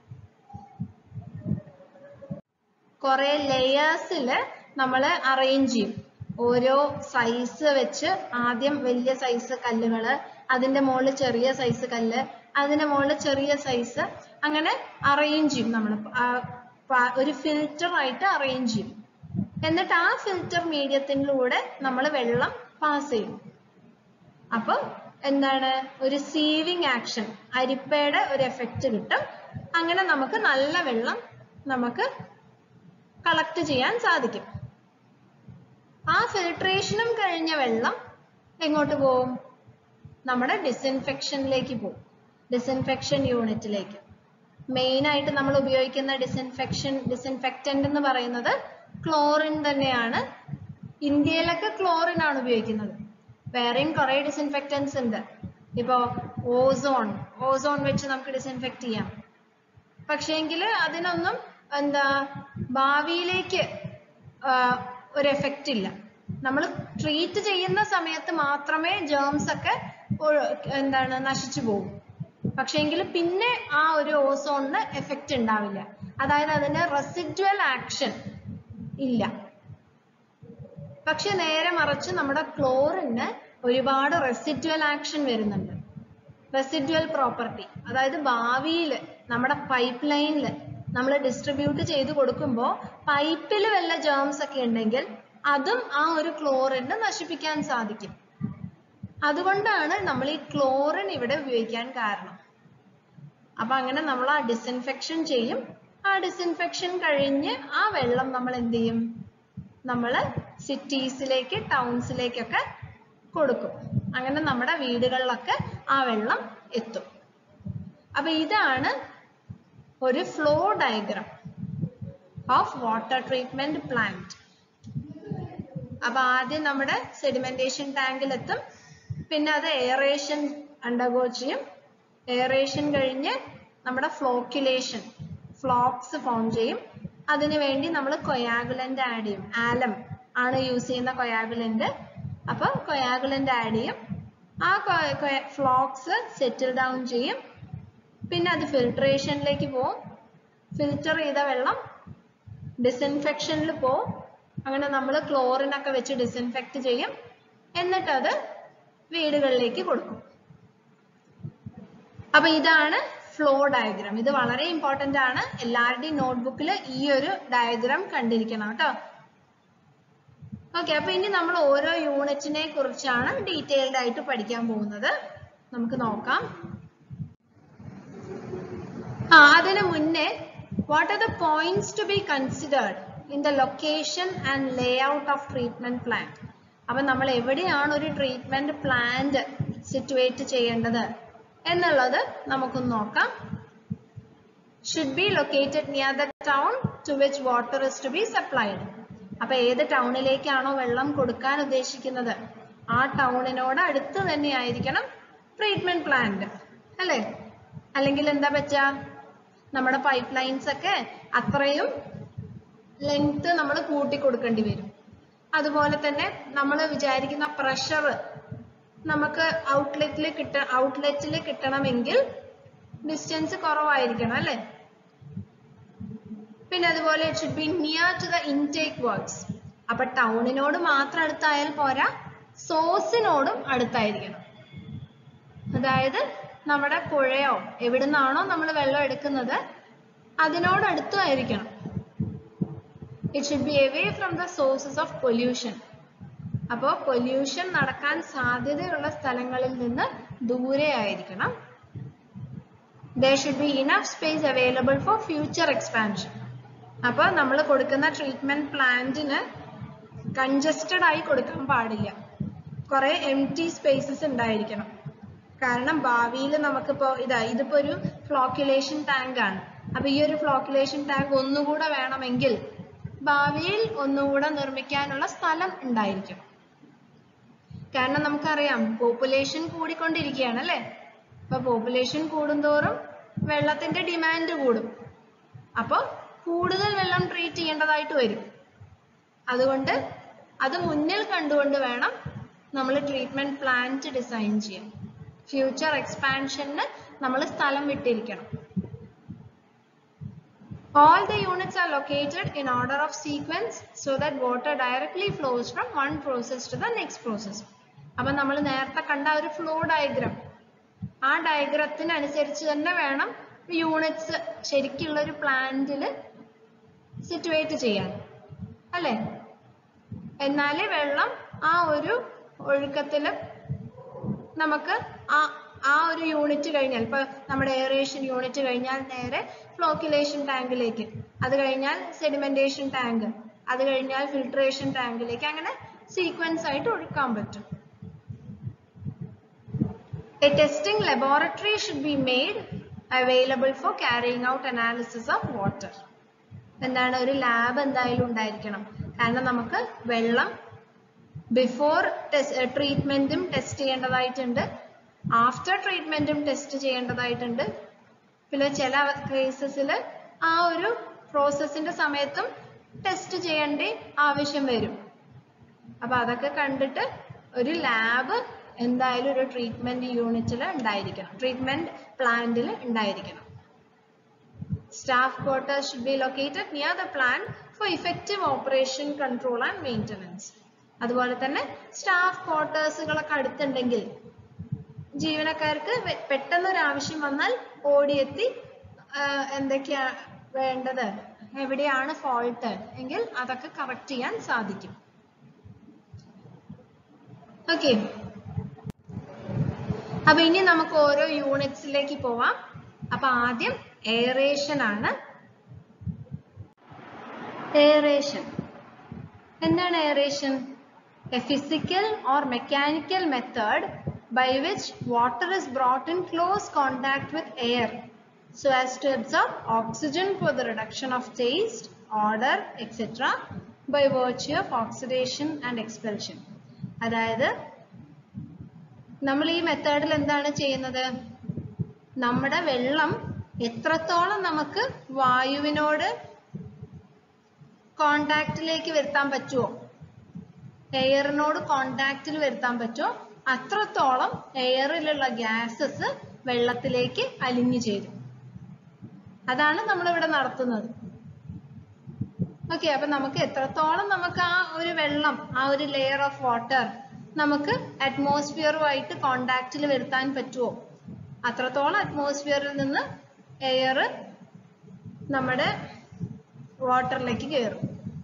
കുറെ ലെയേഴ്സിൽ നമ്മൾ അറേഞ്ച് ചെയ്യും ഓരോ സൈസ് വെച്ച് ആദ്യം വലിയ സൈസ് കല്ലുകള് അതിന്റെ മുകളിൽ ചെറിയ സൈസ് കല്ല് അതിന്റെ മുകളിൽ ചെറിയ സൈസ് അങ്ങനെ അറേഞ്ച് ചെയ്യും നമ്മൾ ഒരു ഫിൽറ്റർ ആയിട്ട് അറേഞ്ച് ചെയ്യും എന്നിട്ട് ആ ഫിൽറ്റർ മീഡിയത്തിലൂടെ നമ്മൾ വെള്ളം പാസ് ചെയ്യും അപ്പൊ എന്താണ് ഒരു സീവിങ് ആക്ഷൻ അരിപ്പയുടെ ഒരു എഫക്റ്റ് കിട്ടും അങ്ങനെ നമുക്ക് നല്ല വെള്ളം നമുക്ക് കളക്ട് ചെയ്യാൻ സാധിക്കും ആ ഫിൽട്രേഷനും കഴിഞ്ഞ വെള്ളം എങ്ങോട്ട് പോകും നമ്മുടെ ഡിസിൻഫെക്ഷനിലേക്ക് പോകും ഡിസിൻഫെക്ഷൻ യൂണിറ്റിലേക്ക് മെയിൻ ആയിട്ട് നമ്മൾ ഉപയോഗിക്കുന്ന ഡിസിൻഫെക്ഷൻ ഡിസിൻഫെക്റ്റന്റ് എന്ന് പറയുന്നത് ക്ലോറിൻ തന്നെയാണ് ഇന്ത്യയിലൊക്കെ ക്ലോറിൻ ആണ് ഉപയോഗിക്കുന്നത് വേറെയും കുറെ ഡിസിൻഫെക്റ്റൻസ് ഉണ്ട് ഇപ്പോ ഓസോൺ ഓസോൺ വെച്ച് നമുക്ക് ഡിസിൻഫെക്ട് ചെയ്യാം പക്ഷേങ്കിൽ അതിനൊന്നും എന്താ ഭാവിയിലേക്ക് ഒരു എഫക്റ്റ് ഇല്ല നമ്മൾ ട്രീറ്റ് ചെയ്യുന്ന സമയത്ത് മാത്രമേ ജേംസ് ഒക്കെ എന്താണ് നശിച്ചു പോകും പക്ഷേങ്കിൽ പിന്നെ ആ ഒരു ഓസോണിന് എഫക്റ്റ് ഉണ്ടാവില്ല അതായത് അതിന് റെസിഡ്വൽ ആക്ഷൻ ഇല്ല പക്ഷെ നേരെ മറിച്ച് നമ്മുടെ ക്ലോറിന് ഒരുപാട് റെസിഡ്വൽ ആക്ഷൻ വരുന്നുണ്ട് റെസിഡ്വൽ പ്രോപ്പർട്ടി അതായത് ഭാവിയിൽ നമ്മുടെ പൈപ്പ് ലൈനിൽ നമ്മൾ ഡിസ്ട്രിബ്യൂട്ട് ചെയ്ത് കൊടുക്കുമ്പോൾ പൈപ്പിൽ വല്ല ജേംസ് ഒക്കെ ഉണ്ടെങ്കിൽ അതും ആ ഒരു ക്ലോറിന് നശിപ്പിക്കാൻ സാധിക്കും അതുകൊണ്ടാണ് നമ്മൾ ഈ ക്ലോറിൻ ഇവിടെ ഉപയോഗിക്കാൻ കാരണം അപ്പൊ അങ്ങനെ നമ്മൾ ആ ഡിസിൻഫെക്ഷൻ ചെയ്യും ആ ഡിസിൻഫെക്ഷൻ കഴിഞ്ഞ് ആ വെള്ളം നമ്മൾ എന്ത് ചെയ്യും നമ്മൾ സിറ്റീസിലേക്ക് ടൗൺസിലേക്കൊക്കെ കൊടുക്കും അങ്ങനെ നമ്മുടെ വീടുകളിലൊക്കെ ആ വെള്ളം എത്തും അപ്പൊ ഇതാണ് ഒരു flow diagram of water treatment plant അപ്പൊ ആദ്യം നമ്മുടെ സെഡിമെന്റേഷൻ ടാങ്കിൽ എത്തും പിന്നെ അത് എയറേഷൻ അണ്ടർഗോ ചെയ്യും എയറേഷൻ കഴിഞ്ഞ് നമ്മുടെ ഫ്ലോക്കുലേഷൻ ഫ്ലോക്സ് ഫോം ചെയ്യും അതിനു വേണ്ടി നമ്മൾ കൊയാഗുലന്റ് ആഡ് ചെയ്യും ആലം ആണ് യൂസ് ചെയ്യുന്ന കൊയാഗുലന്റ് അപ്പൊ കൊയാഗുലന്റ് ആഡ് ചെയ്യും ആ ഫ്ലോക്സ് സെറ്റിൽ ഡൗൺ ചെയ്യും പിന്നെ അത് ഫിൽട്രേഷനിലേക്ക് പോവും ഫിൽറ്റർ ചെയ്ത വെള്ളം ഡിസിൻഫെക്ഷനിൽ പോവും അങ്ങനെ നമ്മൾ ക്ലോറിൻ ഒക്കെ വെച്ച് ഡിസിൻഫെക്ട് ചെയ്യും എന്നിട്ട് അത് വീടുകളിലേക്ക് കൊടുക്കും അപ്പൊ ഇതാണ് ഫ്ലോ ഡയഗ്രാം ഇത് വളരെ ഇമ്പോർട്ടന്റ് ആണ് എല്ലാവരുടെയും നോട്ട്ബുക്കിൽ ഈ ഒരു ഡയഗ്രാം കണ്ടിരിക്കണം കേട്ടോ ഓക്കെ അപ്പൊ ഇനി നമ്മൾ ഓരോ യൂണിറ്റിനെ കുറിച്ചാണ് ഡീറ്റെയിൽഡ് ആയിട്ട് പഠിക്കാൻ പോകുന്നത് നമുക്ക് നോക്കാം ആ അതിനു മുന്നേ what are the points to be considered in the location and layout of treatment plant അപ്പൊ നമ്മൾ എവിടെയാണ് ഒരു ട്രീറ്റ്മെന്റ് പ്ലാന്റ് സിറ്റുവേറ്റ് ചെയ്യേണ്ടത് എന്നുള്ളത് നമുക്കൊന്ന് നോക്കാം should be located near the town to which water is to be supplied അപ്പൊ ഏത് ടൗണിലേക്കാണോ വെള്ളം കൊടുക്കാൻ ഉദ്ദേശിക്കുന്നത് ആ ടൗണിനോട് അടുത്ത് തന്നെ ആയിരിക്കണം ട്രീറ്റ്മെന്റ് പ്ലാന്റ് അല്ലേ അല്ലെങ്കിൽ എന്താ പറ്റുക നമ്മുടെ പൈപ്പ് ലൈൻസ് ഒക്കെ അത്രയും ലെങ്ത് നമ്മൾ കൂട്ടി കൊടുക്കേണ്ടി വരും അതുപോലെ തന്നെ നമ്മൾ വിചാരിക്കുന്ന പ്രഷർ നമുക്ക് ഔട്ട്ലെറ്റിൽ കിട്ട ഔട്ട്ലെറ്റിൽ കിട്ടണമെങ്കിൽ ഡിസ്റ്റൻസ് കുറവായിരിക്കണം അല്ലേ പിന്നെ അതുപോലെ it should be near to the intake works അപ്പൊ ടൗണിനോട് മാത്രം അടുത്തായാൽ പോരാ സോഴ്സിനോടും അടുത്തായിരിക്കണം അതായത് നമ്മുടെ പുഴയോ എവിടുന്നാണോ നമ്മൾ വെള്ളം എടുക്കുന്നത് അതിനോടടുത്തായിരിക്കണം it should be away from the sources of pollution അപ്പോൾ പൊല്യൂഷൻ നടക്കാൻ സാധ്യതയുള്ള സ്ഥലങ്ങളിൽ നിന്ന് ദൂരെ ആയിരിക്കണം there should be enough space available for future expansion അപ്പോൾ നമ്മൾ കൊടുക്കുന്ന ട്രീറ്റ്മെന്റ് പ്ലാന്റിന് കൺജസ്റ്റഡ് ആയി കൊടുക്കാൻ പാടില്ല കുറെ എം ടി സ്പേസസ് ഉണ്ടായിരിക്കണം കാരണം ഭാവിയിൽ നമുക്കിപ്പോ ഇതാ ഇതിപ്പോ ഒരു ഫ്ലോക്കുലേഷൻ ടാങ്ക് ആണ് അപ്പൊ ഈ ഒരു ഫ്ലോക്കുലേഷൻ ടാങ്ക് ഒന്നുകൂടെ വേണമെങ്കിൽ ഭാവിയിൽ ഒന്നുകൂടെ നിർമ്മിക്കാനുള്ള സ്ഥലം ഉണ്ടായിരിക്കും കാരണം നമുക്കറിയാം പോപ്പുലേഷൻ കൂടിക്കൊണ്ടിരിക്കുകയാണ് അല്ലേ അപ്പൊ പോപ്പുലേഷൻ കൂടുന്തോറും വെള്ളത്തിന്റെ ഡിമാൻഡ് കൂടും അപ്പോൾ കൂടുതൽ വെള്ളം ട്രീറ്റ് ചെയ്യേണ്ടതായിട്ട് വരും അതുകൊണ്ട് അത് മുന്നിൽ കണ്ടുകൊണ്ട് വേണം നമ്മൾ ട്രീറ്റ്മെന്റ് പ്ലാന്റ് ഡിസൈൻ ചെയ്യാൻ ഫ്യൂച്ചർ എക്സ്പാൻഷന് നമ്മൾ സ്ഥലം വിട്ടിരിക്കണം All the units are located in order of sequence so that water directly flows from one process to the next process. അപ്പൊ നമ്മൾ നേരത്തെ കണ്ട ഒരു ഫ്ലോ ഡയഗ്രാം ആ ഡയഗ്രത്തിന് അനുസരിച്ച് തന്നെ വേണം യൂണിറ്റ്സ് ശരിക്കുള്ള ഒരു പ്ലാന്റിൽ സിറ്റുവേറ്റ് ചെയ്യാൻ അല്ലേ എന്നാലേ വെള്ളം ആ ഒരു ഒഴുക്കത്തില് നമുക്ക് ആ ആ ഒരു യൂണിറ്റ് കഴിഞ്ഞാൽ ഇപ്പൊ നമ്മുടെ എയറേഷൻ യൂണിറ്റ് കഴിഞ്ഞാൽ നേരെ ഫ്ലോക്കുലേഷൻ ടാങ്കിലേക്ക് അത് കഴിഞ്ഞാൽ സെഡിമെന്റേഷൻ ടാങ്ക് അത് കഴിഞ്ഞാൽ ഫിൽട്രേഷൻ ടാങ്കിലേക്ക് അങ്ങനെ സീക്വൻസ് ആയിട്ട് ഒഴുക്കാൻ പറ്റും A testing laboratory should be made available for carrying out analysis of water. എന്താണ് ഒരു ലാബ് എന്തായാലും ഉണ്ടായിരിക്കണം കാരണം നമുക്ക് വെള്ളം ബിഫോർ ട്രീറ്റ്മെന്റും ടെസ്റ്റ് ചെയ്യേണ്ടതായിട്ടുണ്ട് ആഫ്റ്റർ ട്രീറ്റ്മെന്റും ടെസ്റ്റ് ചെയ്യേണ്ടതായിട്ടുണ്ട് പിന്നെ ചില കേസസിൽ ആ ഒരു പ്രോസസ്സിന്റെ സമയത്തും ടെസ്റ്റ് ചെയ്യേണ്ട ആവശ്യം വരും അപ്പൊ അതൊക്കെ കണ്ടിട്ട് ഒരു ലാബ് എന്തായാലും ഒരു ട്രീറ്റ്മെന്റ് യൂണിറ്റിൽ ഉണ്ടായിരിക്കണം ട്രീറ്റ്മെന്റ് പ്ലാന്റിൽ ഉണ്ടായിരിക്കണം staff quarters should be located near the plant for effective operation control and maintenance അതുപോലെ തന്നെ സ്റ്റാഫ് ക്വാർട്ടേഴ്സുകളൊക്കെ അടുത്തുണ്ടെങ്കിൽ ജീവനക്കാർക്ക് വെ- പെട്ടെന്ന് ഒരു ആവശ്യം വന്നാൽ ഓടിയെത്തി ആഹ് എന്തൊക്കെയാ വേണ്ടത് എവിടെയാണ് ഫോൾട്ട് എങ്കിൽ അതൊക്കെ കറക്റ്റ് ചെയ്യാൻ സാധിക്കും ഓക്കെ അപ്പൊ ഇനി നമുക്ക് ഓരോ യൂണിറ്റ്സിലേക്ക് പോവാം അപ്പൊ ആദ്യം എയറേഷൻ ആണ് എയറേഷൻ എന്താണ് aeration a physical or mechanical method by which water is brought in close contact with air so as to absorb oxygen for the reduction of taste, odor, etc. by virtue of oxidation and expulsion. അതായത് നമ്മൾ ഈ മെത്തേഡിൽ എന്താണ് ചെയ്യുന്നത് നമ്മുടെ വെള്ളം എത്രത്തോളം നമുക്ക് വായുവിനോട് കോണ്ടാക്റ്റിലേക്ക് വരുത്താൻ പറ്റുമോ എയറിനോട് കോണ്ടാക്റ്റിൽ വരുത്താൻ പറ്റുമോ അത്രത്തോളം എയറിലുള്ള ഗ്യാസസ് വെള്ളത്തിലേക്ക് അലിഞ്ഞു ചേരും അതാണ് നമ്മൾ ഇവിടെ നടത്തുന്നത് ഓക്കെ അപ്പൊ നമുക്ക് എത്രത്തോളം നമുക്ക് ആ ഒരു വെള്ളം ആ ഒരു ലെയർ ഓഫ് വാട്ടർ നമുക്ക് അറ്റ്മോസ്ഫിയറുമായിട്ട് കോണ്ടാക്റ്റിൽ വരുത്താൻ പറ്റുമോ അത്രത്തോളം അറ്റ്മോസ്ഫിയറിൽ നിന്ന് എയർ നമ്മുടെ വാട്ടറിലേക്ക് കയറും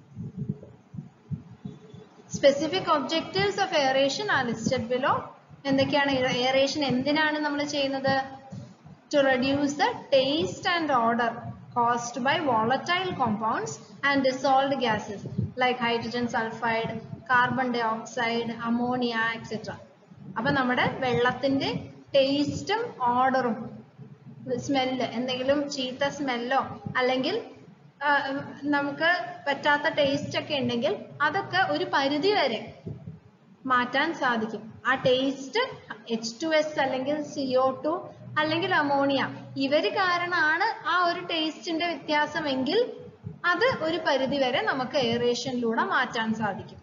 specific objectives of aeration are listed below എന്തൊക്കെയാണ് എയറേഷൻ എന്തിനാണ് നമ്മൾ ചെയ്യുന്നത് to reduce the taste and odour caused by volatile compounds and dissolved gases like hydrogen sulfide, carbon dioxide, ammonia, etc. അപ്പൊ നമ്മുടെ വെള്ളത്തിന്റെ ടേസ്റ്റും ഓർഡറും സ്മെല്ല് എന്തെങ്കിലും ചീത്ത സ്മെല്ലോ അല്ലെങ്കിൽ ആ, നമുക്ക് പറ്റാത്ത ടേസ്റ്റ് ഒക്കെ ഉണ്ടെങ്കിൽ അതൊക്കെ ഒരു പരിധി വരെ മാറ്റാൻ സാധിക്കും ആ ടേസ്റ്റ് എച്ച് ടു എസ് അല്ലെങ്കിൽ സിഒ ടു അല്ലെങ്കിൽ അമോണിയ ഇവര് കാരണമാണ് ആ ഒരു ടേസ്റ്റിന്റെ വ്യത്യാസമെങ്കിൽ അത് ഒരു പരിധി വരെ നമുക്ക് എയറേഷനിലൂടെ മാറ്റാൻ സാധിക്കും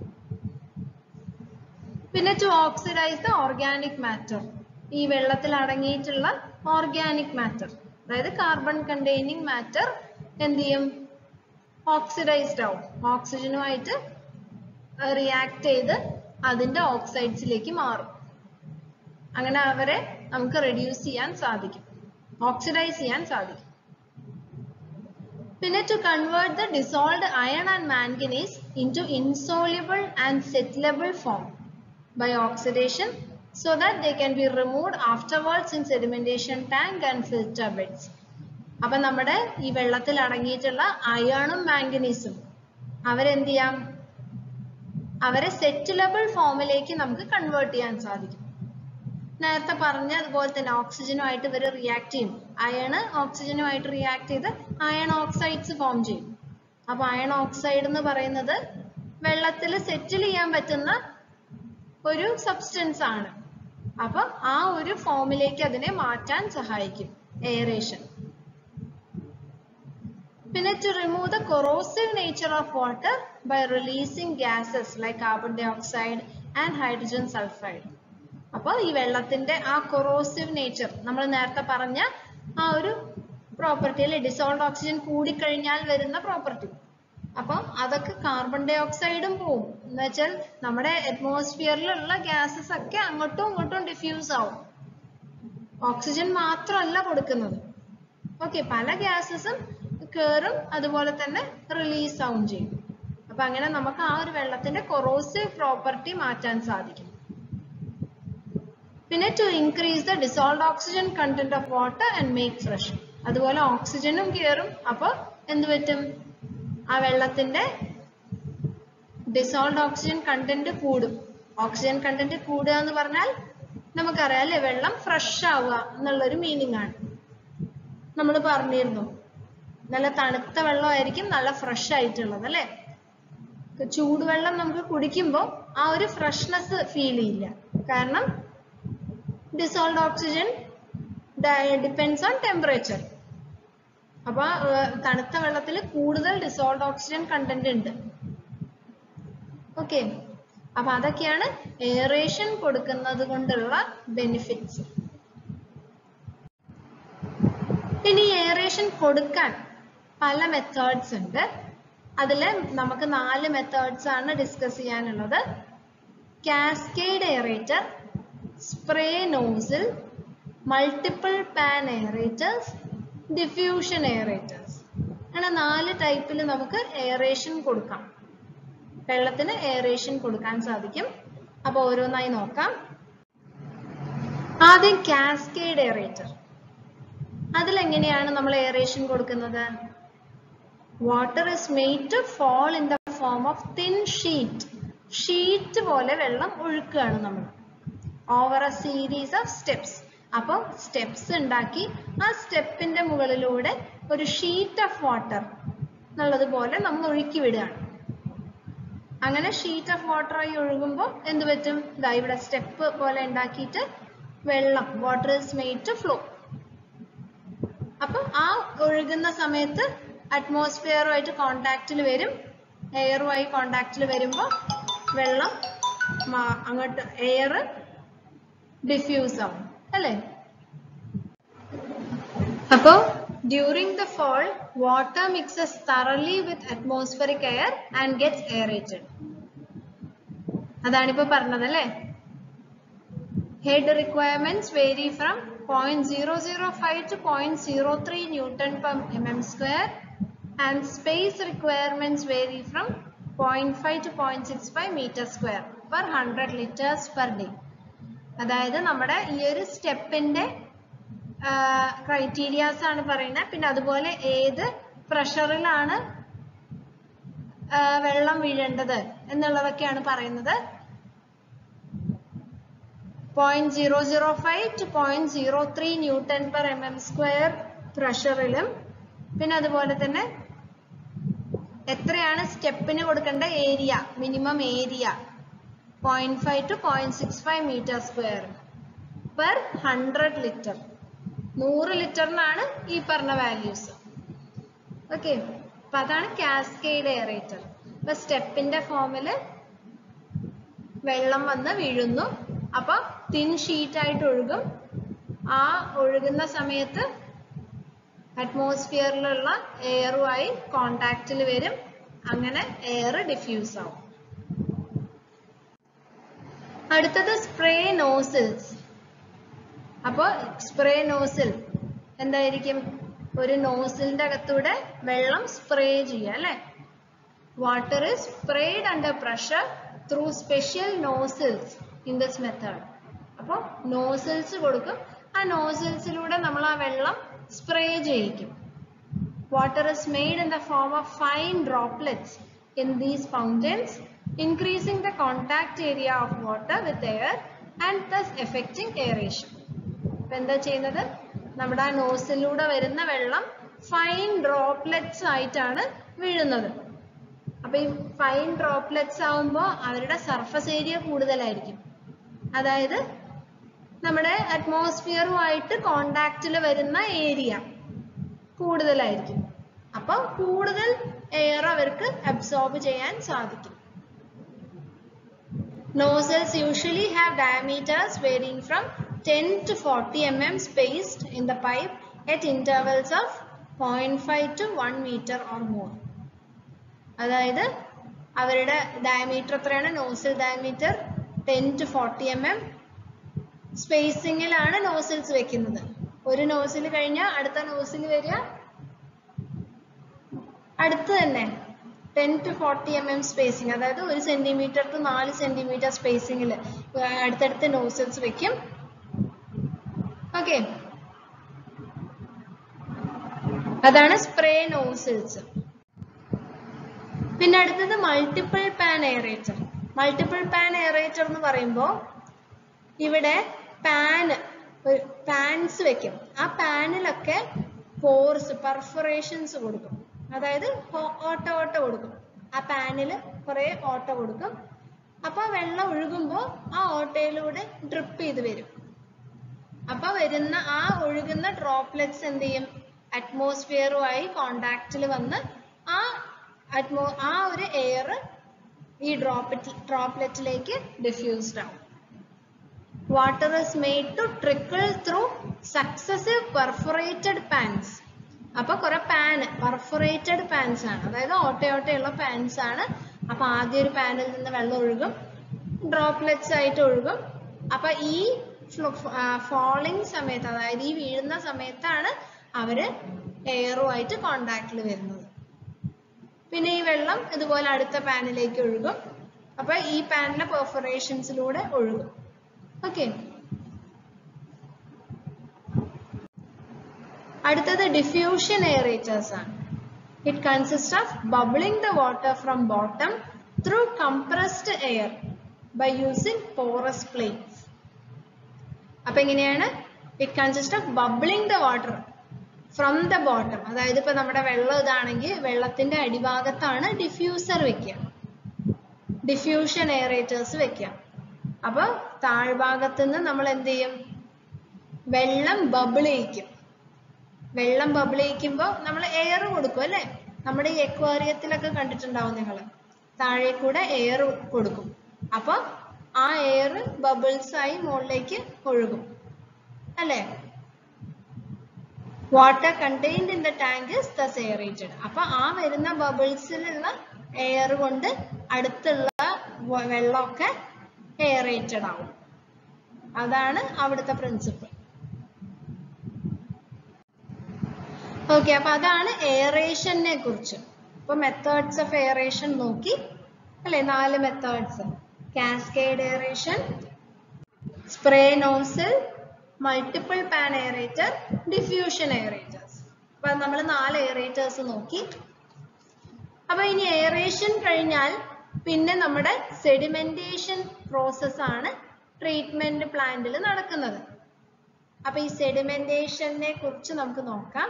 പിന്നെ to oxidise the organic matter ഈ വെള്ളത്തിൽ അടങ്ങിയിട്ടുള്ള ഓർഗാനിക് മാറ്റർ അതായത് കാർബൺ കണ്ടെയ്നിങ് മാറ്റർ എന്ത് ചെയ്യും ഓക്സിഡൈസ്ഡ് ആവും ഓക്സിജനുമായിട്ട് റിയാക്ട് ചെയ്ത് അതിന്റെ ഓക്സൈഡ്സിലേക്ക് മാറും അങ്ങനെ അവരെ നമുക്ക് റെഡ്യൂസ് ചെയ്യാൻ സാധിക്കും ഓക്സിഡൈസ് ചെയ്യാൻ സാധിക്കും പിന്നെ to convert the dissolved iron and manganese into insoluble and settleable form by oxidation so that they can be removed afterwards in sedimentation tank and filter beds. അപ്പൊ നമ്മുടെ ഈ വെള്ളത്തിൽ അടങ്ങിയിട്ടുള്ള അയണും മാംഗനീസും അവരെന്ത് ചെയ്യാം അവരെ സെറ്റിലബിൾ ഫോമിലേക്ക് നമുക്ക് കൺവേർട്ട് ചെയ്യാൻ സാധിക്കും നേരത്തെ പറഞ്ഞ അതുപോലെ തന്നെ ഓക്സിജനുമായിട്ട് ഇവർ റിയാക്ട് ചെയ്യും അയണ് ഓക്സിജനുമായിട്ട് റിയാക്ട് ചെയ്ത് അയൺ ഓക്സൈഡ്സ് ഫോം ചെയ്യും അപ്പൊ അയൺ ഓക്സൈഡ് എന്ന് പറയുന്നത് വെള്ളത്തിൽ സെറ്റിൽ ചെയ്യാൻ പറ്റുന്ന ഒരു സബ്സ്റ്റൻസ് ആണ് അപ്പൊ ആ ഒരു ഫോമിലേക്ക് അതിനെ മാറ്റാൻ സഹായിക്കും എയറേഷൻ പിന്നെ to remove the corrosive nature of water by releasing gases like carbon dioxide and hydrogen sulphide അപ്പോൾ ഈ വെള്ളത്തിന്റെ ആ കൊറോസീവ് നേച്ചർ നമ്മൾ നേരത്തെ പറഞ്ഞ ആ ഒരു പ്രോപ്പർട്ടി അല്ലെ ഡിസോൾഡ് ഓക്സിജൻ കൂടിക്കഴിഞ്ഞാൽ വരുന്ന പ്രോപ്പർട്ടി അപ്പം അതൊക്കെ കാർബൺ ഡൈ ഓക്സൈഡും പോവും എന്ന് വെച്ചാൽ നമ്മുടെ അറ്റ്മോസ്ഫിയറിലുള്ള ഗ്യാസസ് ഒക്കെ അങ്ങോട്ടും ഇങ്ങോട്ടും ഡിഫ്യൂസ് ആവും ഓക്സിജൻ മാത്രമല്ല കൊടുക്കുന്നത് ഓക്കെ പല ഗ്യാസസും കേറും അതുപോലെ തന്നെ റിലീസ് ആവും ചെയ്യും അപ്പൊ അങ്ങനെ നമുക്ക് ആ ഒരു വെള്ളത്തിന്റെ കൊറോസീവ് പ്രോപ്പർട്ടി മാറ്റാൻ സാധിക്കും പിന്നെ to increase the dissolved oxygen content of water and make fresh അതുപോലെ ഓക്സിജനും കയറും അപ്പൊ എന്ത് പറ്റും ആ വെള്ളത്തിന്റെ ഡിസോൾഡ് ഓക്സിജൻ കണ്ടന്റ് കൂടും ഓക്സിജൻ കണ്ടന്റ് കൂടുക എന്ന് പറഞ്ഞാൽ നമുക്കറിയാം അല്ലെ വെള്ളം ഫ്രഷ് ആവുക എന്നുള്ളൊരു മീനിങ് ആണ് നമ്മൾ പറഞ്ഞിരുന്നു നല്ല തണുത്ത വെള്ളമായിരിക്കും നല്ല ഫ്രഷ് ആയിട്ടുള്ളത് അല്ലെ ചൂടുവെള്ളം നമുക്ക് കുടിക്കുമ്പോൾ ആ ഒരു ഫ്രഷ്നെസ് ഫീൽ ചെയ്യില്ല കാരണം dissolved oxygen depends on temperature അപ്പൊ ഏർ തണുത്ത വെള്ളത്തിൽ കൂടുതൽ ഡിസോൾഡ് ഓക്സിജൻ കണ്ടന്റ് ഉണ്ട് ഓക്കെ അപ്പൊ അതൊക്കെയാണ് എയറേഷൻ കൊടുക്കുന്നത് കൊണ്ടുള്ള ബെനിഫിറ്റ്സ് ഇനി എയറേഷൻ കൊടുക്കാൻ പല മെത്തേഡ്സ് ഉണ്ട് അതിൽ നമുക്ക് നാല് മെത്തേഡ്സ് ആണ് ഡിസ്കസ് ചെയ്യാനുള്ളത് cascade aerator spray nozzle multiple pan aerators diffusion aerators അങ്ങനെ നാല് ടൈപ്പിൽ നമുക്ക് എയറേഷൻ കൊടുക്കാം വെള്ളത്തിന് എയറേഷൻ കൊടുക്കാൻ സാധിക്കും അപ്പൊ ഓരോന്നായി നോക്കാം ആദ്യം കാസ്കേഡ് എയറേറ്റർ അതിലെങ്ങനെയാണ് നമ്മൾ എയറേഷൻ കൊടുക്കുന്നത് water is made to fall in the form of thin sheet sheet പോലെ വെള്ളം ഒഴുക്കുകയാണ് നമ്മൾ over a series of steps അപ്പോൾ സ്റ്റെപ്സ് ഉണ്ടാക്കി ആ സ്റ്റെപ്പിന്റെ മുകളിലൂടെ ഒരു ഷീറ്റ് ഓഫ് വാട്ടർ എന്നുള്ളതുപോലെ നമ്മൾ ഒഴുക്കി വിടുകയാണ് അങ്ങനെ ഷീറ്റ് ഓഫ് വാട്ടർ ആയി ഒഴുകുമ്പോൾ എന്ത് പറ്റും ഇതാ ഇവിടെ സ്റ്റെപ്പ് പോലെ ഉണ്ടാക്കിയിട്ട് വെള്ളം water is made to flow അപ്പം ആ ഒഴുകുന്ന സമയത്ത് അറ്റ്മോസ്ഫിയറുമായിട്ട് കോണ്ടാക്റ്റിൽ വരും എയറുമായി കോണ്ടാക്റ്റിൽ വരുമ്പോൾ വെള്ളം അങ്ങോട്ട് എയർ ഡിഫ്യൂസ് ആവും അല്ലേ അപ്പോ during the fall water mixes thoroughly with atmospheric air and gets aerated അതാണിപ്പോ പറഞ്ഞത് അല്ലേ head requirements vary from point zero zero five to point zero three newton per M M square and space requirements vary from point five to point six five metre square per hundred litres per day അതായത് നമ്മുടെ ഈ ഒരു സ്റ്റെപ്പിന്റെ criterias ആണ് പറയുന്നത് പിന്നെ അതുപോലെ ഏത് പ്രഷറിലാണ് വെള്ളം വീഴേണ്ടത് എന്നുള്ളതൊക്കെയാണ് പറയുന്നത് point zero zero five to point zero three newton per M M square പ്രഷറിലും പിന്നെ അതുപോലെ തന്നെ എത്രയാണ് സ്റ്റെപ്പിന് കൊടുക്കേണ്ട area minimum area point five to point six five metre square per hundred litre നൂറ് ലിറ്ററിനാണ് ഈ പറഞ്ഞ വാല്യൂസ് ഓക്കെ അപ്പൊ അതാണ് കാസ്കേഡ് എയറേറ്റർ ഇപ്പൊ സ്റ്റെപ്പിന്റെ ഫോമില് വെള്ളം വന്ന് വീഴുന്നു അപ്പൊ തിൻ ഷീറ്റ് ആയിട്ട് ഒഴുകും ആ ഒഴുകുന്ന സമയത്ത് അറ്റ്മോസ്ഫിയറിലുള്ള എയറുമായി കോണ്ടാക്റ്റിൽ വരും അങ്ങനെ എയർ ഡിഫ്യൂസ് ആവും അടുത്തത് സ്പ്രേ നോസിൽസ് അപ്പോ സ്പ്രേ നോസിൽ എന്തായിരിക്കും ഒരു നോസിലിന്റെ അകത്തൂടെ വെള്ളം സ്പ്രേ ചെയ്യുക അല്ലെ water is sprayed under pressure through special nozzles in this method അപ്പോൾ നോസിൽസ് കൊടുക്കും ആ നോസിൽസിലൂടെ നമ്മൾ ആ വെള്ളം സ്പ്രേ ചെയ്യിക്കും water is made in the form of fine droplets in these fountains increasing the contact area of water with air and thus affecting aeration. ഇപ്പൊ എന്താ ചെയ്യുന്നത് നമ്മുടെ ആ നോസിലൂടെ വരുന്ന വെള്ളം ഫൈൻ ഡ്രോപ്ലെറ്റ്സ് ആയിട്ടാണ് വീഴുന്നത് അപ്പൊ ഈ ഫൈൻ ഡ്രോപ്ലെറ്റ്സ് ആവുമ്പോൾ അവരുടെ സർഫസ് ഏരിയ കൂടുതലായിരിക്കും അതായത് നമ്മുടെ അറ്റ്മോസ്ഫിയറുമായിട്ട് കോണ്ടാക്റ്റിൽ വരുന്ന ഏരിയ കൂടുതലായിരിക്കും അപ്പൊ കൂടുതൽ എയർ അവർക്ക് അബ്സോർബ് ചെയ്യാൻ സാധിക്കും Nozzles usually have diameters varying from 10 to 40 mm spaced in the pipe at intervals of 0.5 to 1 meter or more. അതായത് അവരുടെ ഡയമീറ്റർ എത്രയാണ് nozzle diameter ten to forty M M സ്പേസിങ്ങിലാണ് നോസിൽസ് വെക്കുന്നത് ഒരു നോസിൽ കഴിഞ്ഞാൽ അടുത്ത നോസിൽ വരിക അടുത്ത് തന്നെ ten to forty M M spacing അതായത് ഒരു സെന്റിമീറ്റർ ടു നാല് സെന്റിമീറ്റർ സ്പേസിങ്ങിൽ അടുത്തടുത്ത് നോസിൽസ് വെക്കും ഓക്കെ അതാണ് സ്പ്രേ നോസിൽസ് പിന്നെ അടുത്തത് multiple pan aerator multiple pan aerator എന്ന് പറയുമ്പോൾ ഇവിടെ പാന് പാൻസ് വെക്കും ആ പാനിലൊക്കെ പോർസ് പെർഫറേഷൻസ് കൊടുക്കും അതായത് ഓട്ട ഓട്ട കൊടുക്കും ആ പാനിൽ കുറെ ഓട്ട കൊടുക്കും അപ്പൊ വെള്ളം ഒഴുകുമ്പോൾ ആ ഓട്ടയിലൂടെ ഡ്രിപ്പ് ചെയ്ത് വരും അപ്പൊ വരുന്ന ആ ഒഴുകുന്ന ഡ്രോപ്ലെറ്റ്സ് എന്ത് ചെയ്യും അറ്റ്മോസ്ഫിയറുമായി കോണ്ടാക്റ്റിൽ വന്ന് ആ അറ്റ്മോ ആ ഒരു എയർ ഈ ഡ്രോപ്പറ്റ് ഡ്രോപ്ലെറ്റിലേക്ക് ഡിഫ്യൂസ്ഡ് ആവും water is made to trickle through successive perforated pans അപ്പൊ കുറെ പാൻ പെർഫറേറ്റഡ് പാൻസ് ആണ് അതായത് ഓട്ടയോട്ടയുള്ള പാൻസ് ആണ് അപ്പൊ ആദ്യം ഒരു പാനിൽ നിന്ന് വെള്ളം ഒഴുകും ഡ്രോപ്ലെറ്റ്സ് ആയിട്ട് ഒഴുകും അപ്പൊ ഈ ഫോളിങ് സമയത്ത് അതായത് ഈ വീഴുന്ന സമയത്താണ് അവര് എയറുമായിട്ട് കോണ്ടാക്റ്റിൽ വരുന്നത് പിന്നെ ഈ വെള്ളം ഇതുപോലെ അടുത്ത പാനിലേക്ക് ഒഴുകും അപ്പൊ ഈ പാനിലെ പെർഫറേഷൻസിലൂടെ ഒഴുകും ഓക്കെ അടുത്തത് ഡിഫ്യൂഷൻ എയറേറ്റേഴ്സ് ആണ് it consist of bubbling the water from bottom through compressed air by using porous plates അപ്പൊ എങ്ങനെയാണ് it consist of bubbling the water from the bottom അതായത് ഇപ്പൊ നമ്മുടെ വെള്ളം ഇതാണെങ്കിൽ വെള്ളത്തിന്റെ അടിഭാഗത്താണ് ഡിഫ്യൂസർ വെക്കുക ഡിഫ്യൂഷൻ എയറേറ്റേഴ്സ് വെക്കുക അപ്പൊ താഴ്ഭാഗത്ത് നിന്ന് നമ്മൾ എന്ത് ചെയ്യും വെള്ളം ബബിൾ ചെയ്യിക്കും വെള്ളം ബബിൾ ചെയ്യിക്കുമ്പോൾ നമ്മൾ എയർ കൊടുക്കും അല്ലേ നമ്മുടെ ഈ എക്വേറിയത്തിലൊക്കെ കണ്ടിട്ടുണ്ടാവും നിങ്ങൾ താഴെ കൂടെ എയർ കൊടുക്കും അപ്പൊ ആ എയർ ബബിൾസ് ആയി മുകളിലേക്ക് ഒഴുകും അല്ലേ water contained in the tank is thus aerated അപ്പൊ ആ വരുന്ന ബബിൾസിലുള്ള എയർ കൊണ്ട് അടുത്തുള്ള വ- വെള്ളമൊക്കെ എയറേറ്റഡ് ആവും അതാണ് അവിടുത്തെ പ്രിൻസിപ്പിൾ ഓക്കെ അപ്പൊ അതാണ് എയറേഷനെ കുറിച്ച് ഇപ്പൊ മെത്തേഡ്സ് ഓഫ് എയറേഷൻ നോക്കി അല്ലെ നാല് methods cascade aeration spray nozzle multiple pan aerator diffusion aerators അപ്പൊ നമ്മൾ നാല് എയറേറ്റേഴ്സ് നോക്കി അപ്പൊ ഇനി എയറേഷൻ കഴിഞ്ഞാൽ പിന്നെ നമ്മുടെ സെഡിമെന്റേഷൻ പ്രോസസ് ആണ് ട്രീറ്റ്മെന്റ് പ്ലാന്റിൽ നടക്കുന്നത് അപ്പൊ ഈ സെഡിമെന്റേഷനെ കുറിച്ച് നമുക്ക് നോക്കാം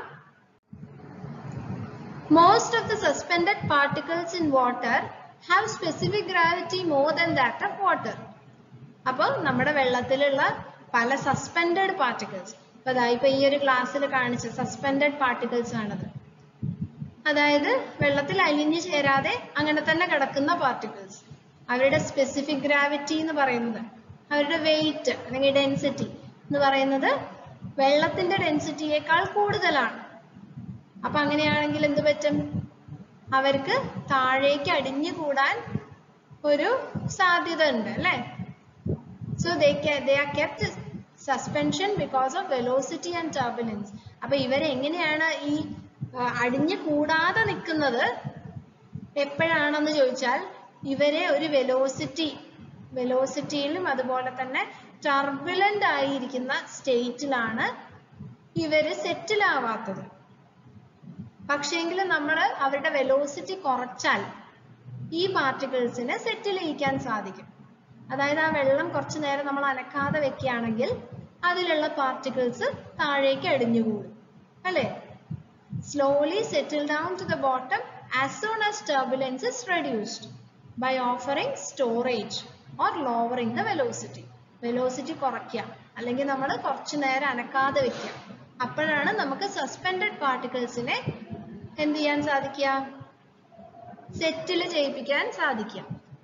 Most of the suspended particles in water have specific gravity more than that of water. അപ്പോൾ നമ്മുടെ വെള്ളത്തിലുള്ള പല സസ്പെൻഡഡ് പാർട്ടിക്കിൾസ് ഇപ്പൊ ദാ ഇപ്പൊ ഈ ഒരു ക്ലാസ്സിൽ കാണിച്ച സസ്പെൻഡഡ് പാർട്ടിക്കിൾസ് ആണത് അതായത് വെള്ളത്തിൽ അലിഞ്ഞു ചേരാതെ അങ്ങനെ തന്നെ കിടക്കുന്ന പാർട്ടിക്കിൾസ് അവരുടെ സ്പെസിഫിക് ഗ്രാവിറ്റി എന്ന് പറയുന്നത് അവരുടെ വെയിറ്റ് അല്ലെങ്കിൽ ഡെൻസിറ്റി എന്ന് പറയുന്നത് വെള്ളത്തിന്റെ ഡെൻസിറ്റിയേക്കാൾ കൂടുതലാണ് അപ്പൊ അങ്ങനെയാണെങ്കിൽ എന്ത് പറ്റും അവർക്ക് താഴേക്ക് അടിഞ്ഞു കൂടാൻ ഒരു സാധ്യത ഉണ്ട് അല്ലെ so they they are kept suspension because of velocity and turbulence അപ്പൊ ഇവരെങ്ങനെയാണ് ഈ ആ, അടിഞ്ഞു കൂടാതെ നിൽക്കുന്നത് എപ്പോഴാണെന്ന് ചോദിച്ചാൽ ഇവരെ ഒരു വെലോസിറ്റി വെലോസിറ്റിയിലും അതുപോലെ തന്നെ ടർബുലന്റ് ആയിരിക്കുന്ന സ്റ്റേറ്റിലാണ് ഇവര് സെറ്റിൽ ആവാത്തത് പക്ഷേങ്കിൽ നമ്മൾ അവരുടെ വെലോസിറ്റി കുറച്ചാൽ ഈ പാർട്ടിക്കിൾസിനെ സെറ്റിൽ ചെയ്യിക്കാൻ സാധിക്കും അതായത് ആ വെള്ളം കുറച്ചു നേരം നമ്മൾ അനക്കാതെ വെക്കുകയാണെങ്കിൽ അതിലുള്ള പാർട്ടിക്കിൾസ് താഴേക്ക് അടിഞ്ഞുകൂടും അല്ലേ slowly settle down to the bottom as soon as turbulence is reduced by offering storage or lowering the velocity. Velocity കുറയ്ക്കുക അല്ലെങ്കിൽ നമ്മൾ കുറച്ചു നേരം അനക്കാതെ വെക്കുക അപ്പോഴാണ് നമുക്ക് സസ്പെൻഡഡ് പാർട്ടിക്കിൾസിനെ എന്ത് ചെയ്യാൻ സാധിക്കുക സെറ്റിൽ ചെയ്യിപ്പിക്കാൻ സാധിക്കുക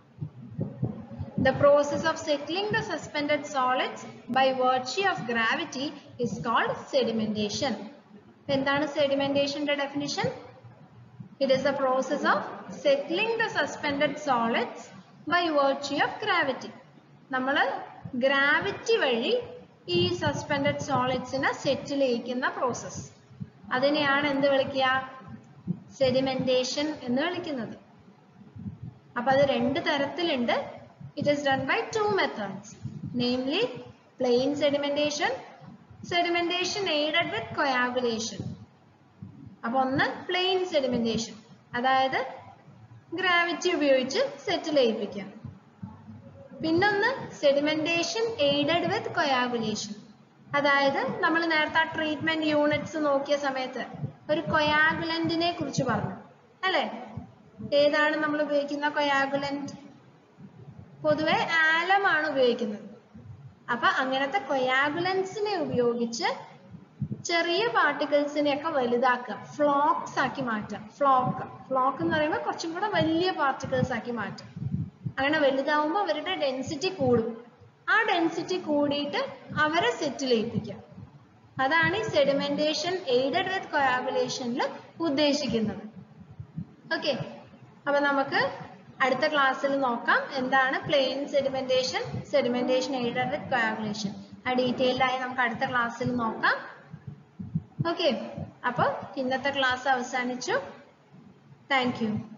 The process of settling the suspended solids by virtue of gravity is called sedimentation. എന്താണ് സെഡിമെന്റേഷന്റെ definition it is the process of settling the suspended solids by virtue of gravity നമ്മൾ ഗ്രാവിറ്റി വഴി ഈ സസ്പെൻഡഡ് സോളിഡ്സിനെ സെറ്റിൽ ചെയ്യിക്കുന്ന പ്രോസസ് അതിനെയാണ് എന്ത് വിളിക്കുക sedimentation എന്ന് വിളിക്കുന്നത് അപ്പൊ അത് രണ്ട് തരത്തിലുണ്ട് it is done by two methods namely plain sedimentation sedimentation aided with coagulation അപ്പൊ ഒന്ന് പ്ലെയിൻ സെഡിമെന്റേഷൻ അതായത് ഗ്രാവിറ്റി ഉപയോഗിച്ച് സെറ്റിൽ ചെയ്യിപ്പിക്കാം പിന്നൊന്ന് സെഡിമെന്റേഷൻ എയ്ഡഡ് വിത്ത് കൊയാഗുലേഷൻ അതായത് നമ്മൾ നേരത്തെ ആ ട്രീറ്റ്മെന്റ് യൂണിറ്റ്സ് നോക്കിയ സമയത്ത് ഒരു കൊയാഗുലന്റിനെ കുറിച്ച് പറഞ്ഞു അല്ലെ ഏതാണ് നമ്മൾ ഉപയോഗിക്കുന്ന കൊയാഗുലന്റ് പൊതുവെ ആലമാണ് ഉപയോഗിക്കുന്നത് അപ്പൊ അങ്ങനത്തെ കൊയാഗുലൻസിനെ ഉപയോഗിച്ച് ചെറിയ പാർട്ടിക്കിൾസിനെ ഒക്കെ വലുതാക്കുക ഫ്ലോക്സ് ആക്കി മാറ്റുക ഫ്ലോക്ക് ഫ്ലോക്ക് എന്ന് പറയുമ്പോൾ കുറച്ചും കൂടെ വലിയ പാർട്ടിക്കിൾസ് ആക്കി മാറ്റുക അങ്ങനെ വലുതാവുമ്പോൾ അവരുടെ ഡെൻസിറ്റി കൂടും ആ ഡെൻസിറ്റി കൂടിയിട്ട് അവരെ സെറ്റിൽ ചെയ്യിപ്പിക്കുക അതാണ് ഈ സെഡിമെന്റേഷൻ എയ്ഡഡ് വിത്ത് കൊയാഗുലേഷനിൽ ഉദ്ദേശിക്കുന്നത് ഓക്കെ അപ്പൊ നമുക്ക് അടുത്ത ക്ലാസ്സിൽ നോക്കാം എന്താണ് plain sedimentation sedimentation aided with coagulation ആ ഡീറ്റെയിൽഡ് ആയി നമുക്ക് അടുത്ത ക്ലാസ്സിൽ നോക്കാം ഓക്കെ അപ്പോൾ ഇന്നത്തെ ക്ലാസ് അവസാനിച്ചു താങ്ക് യു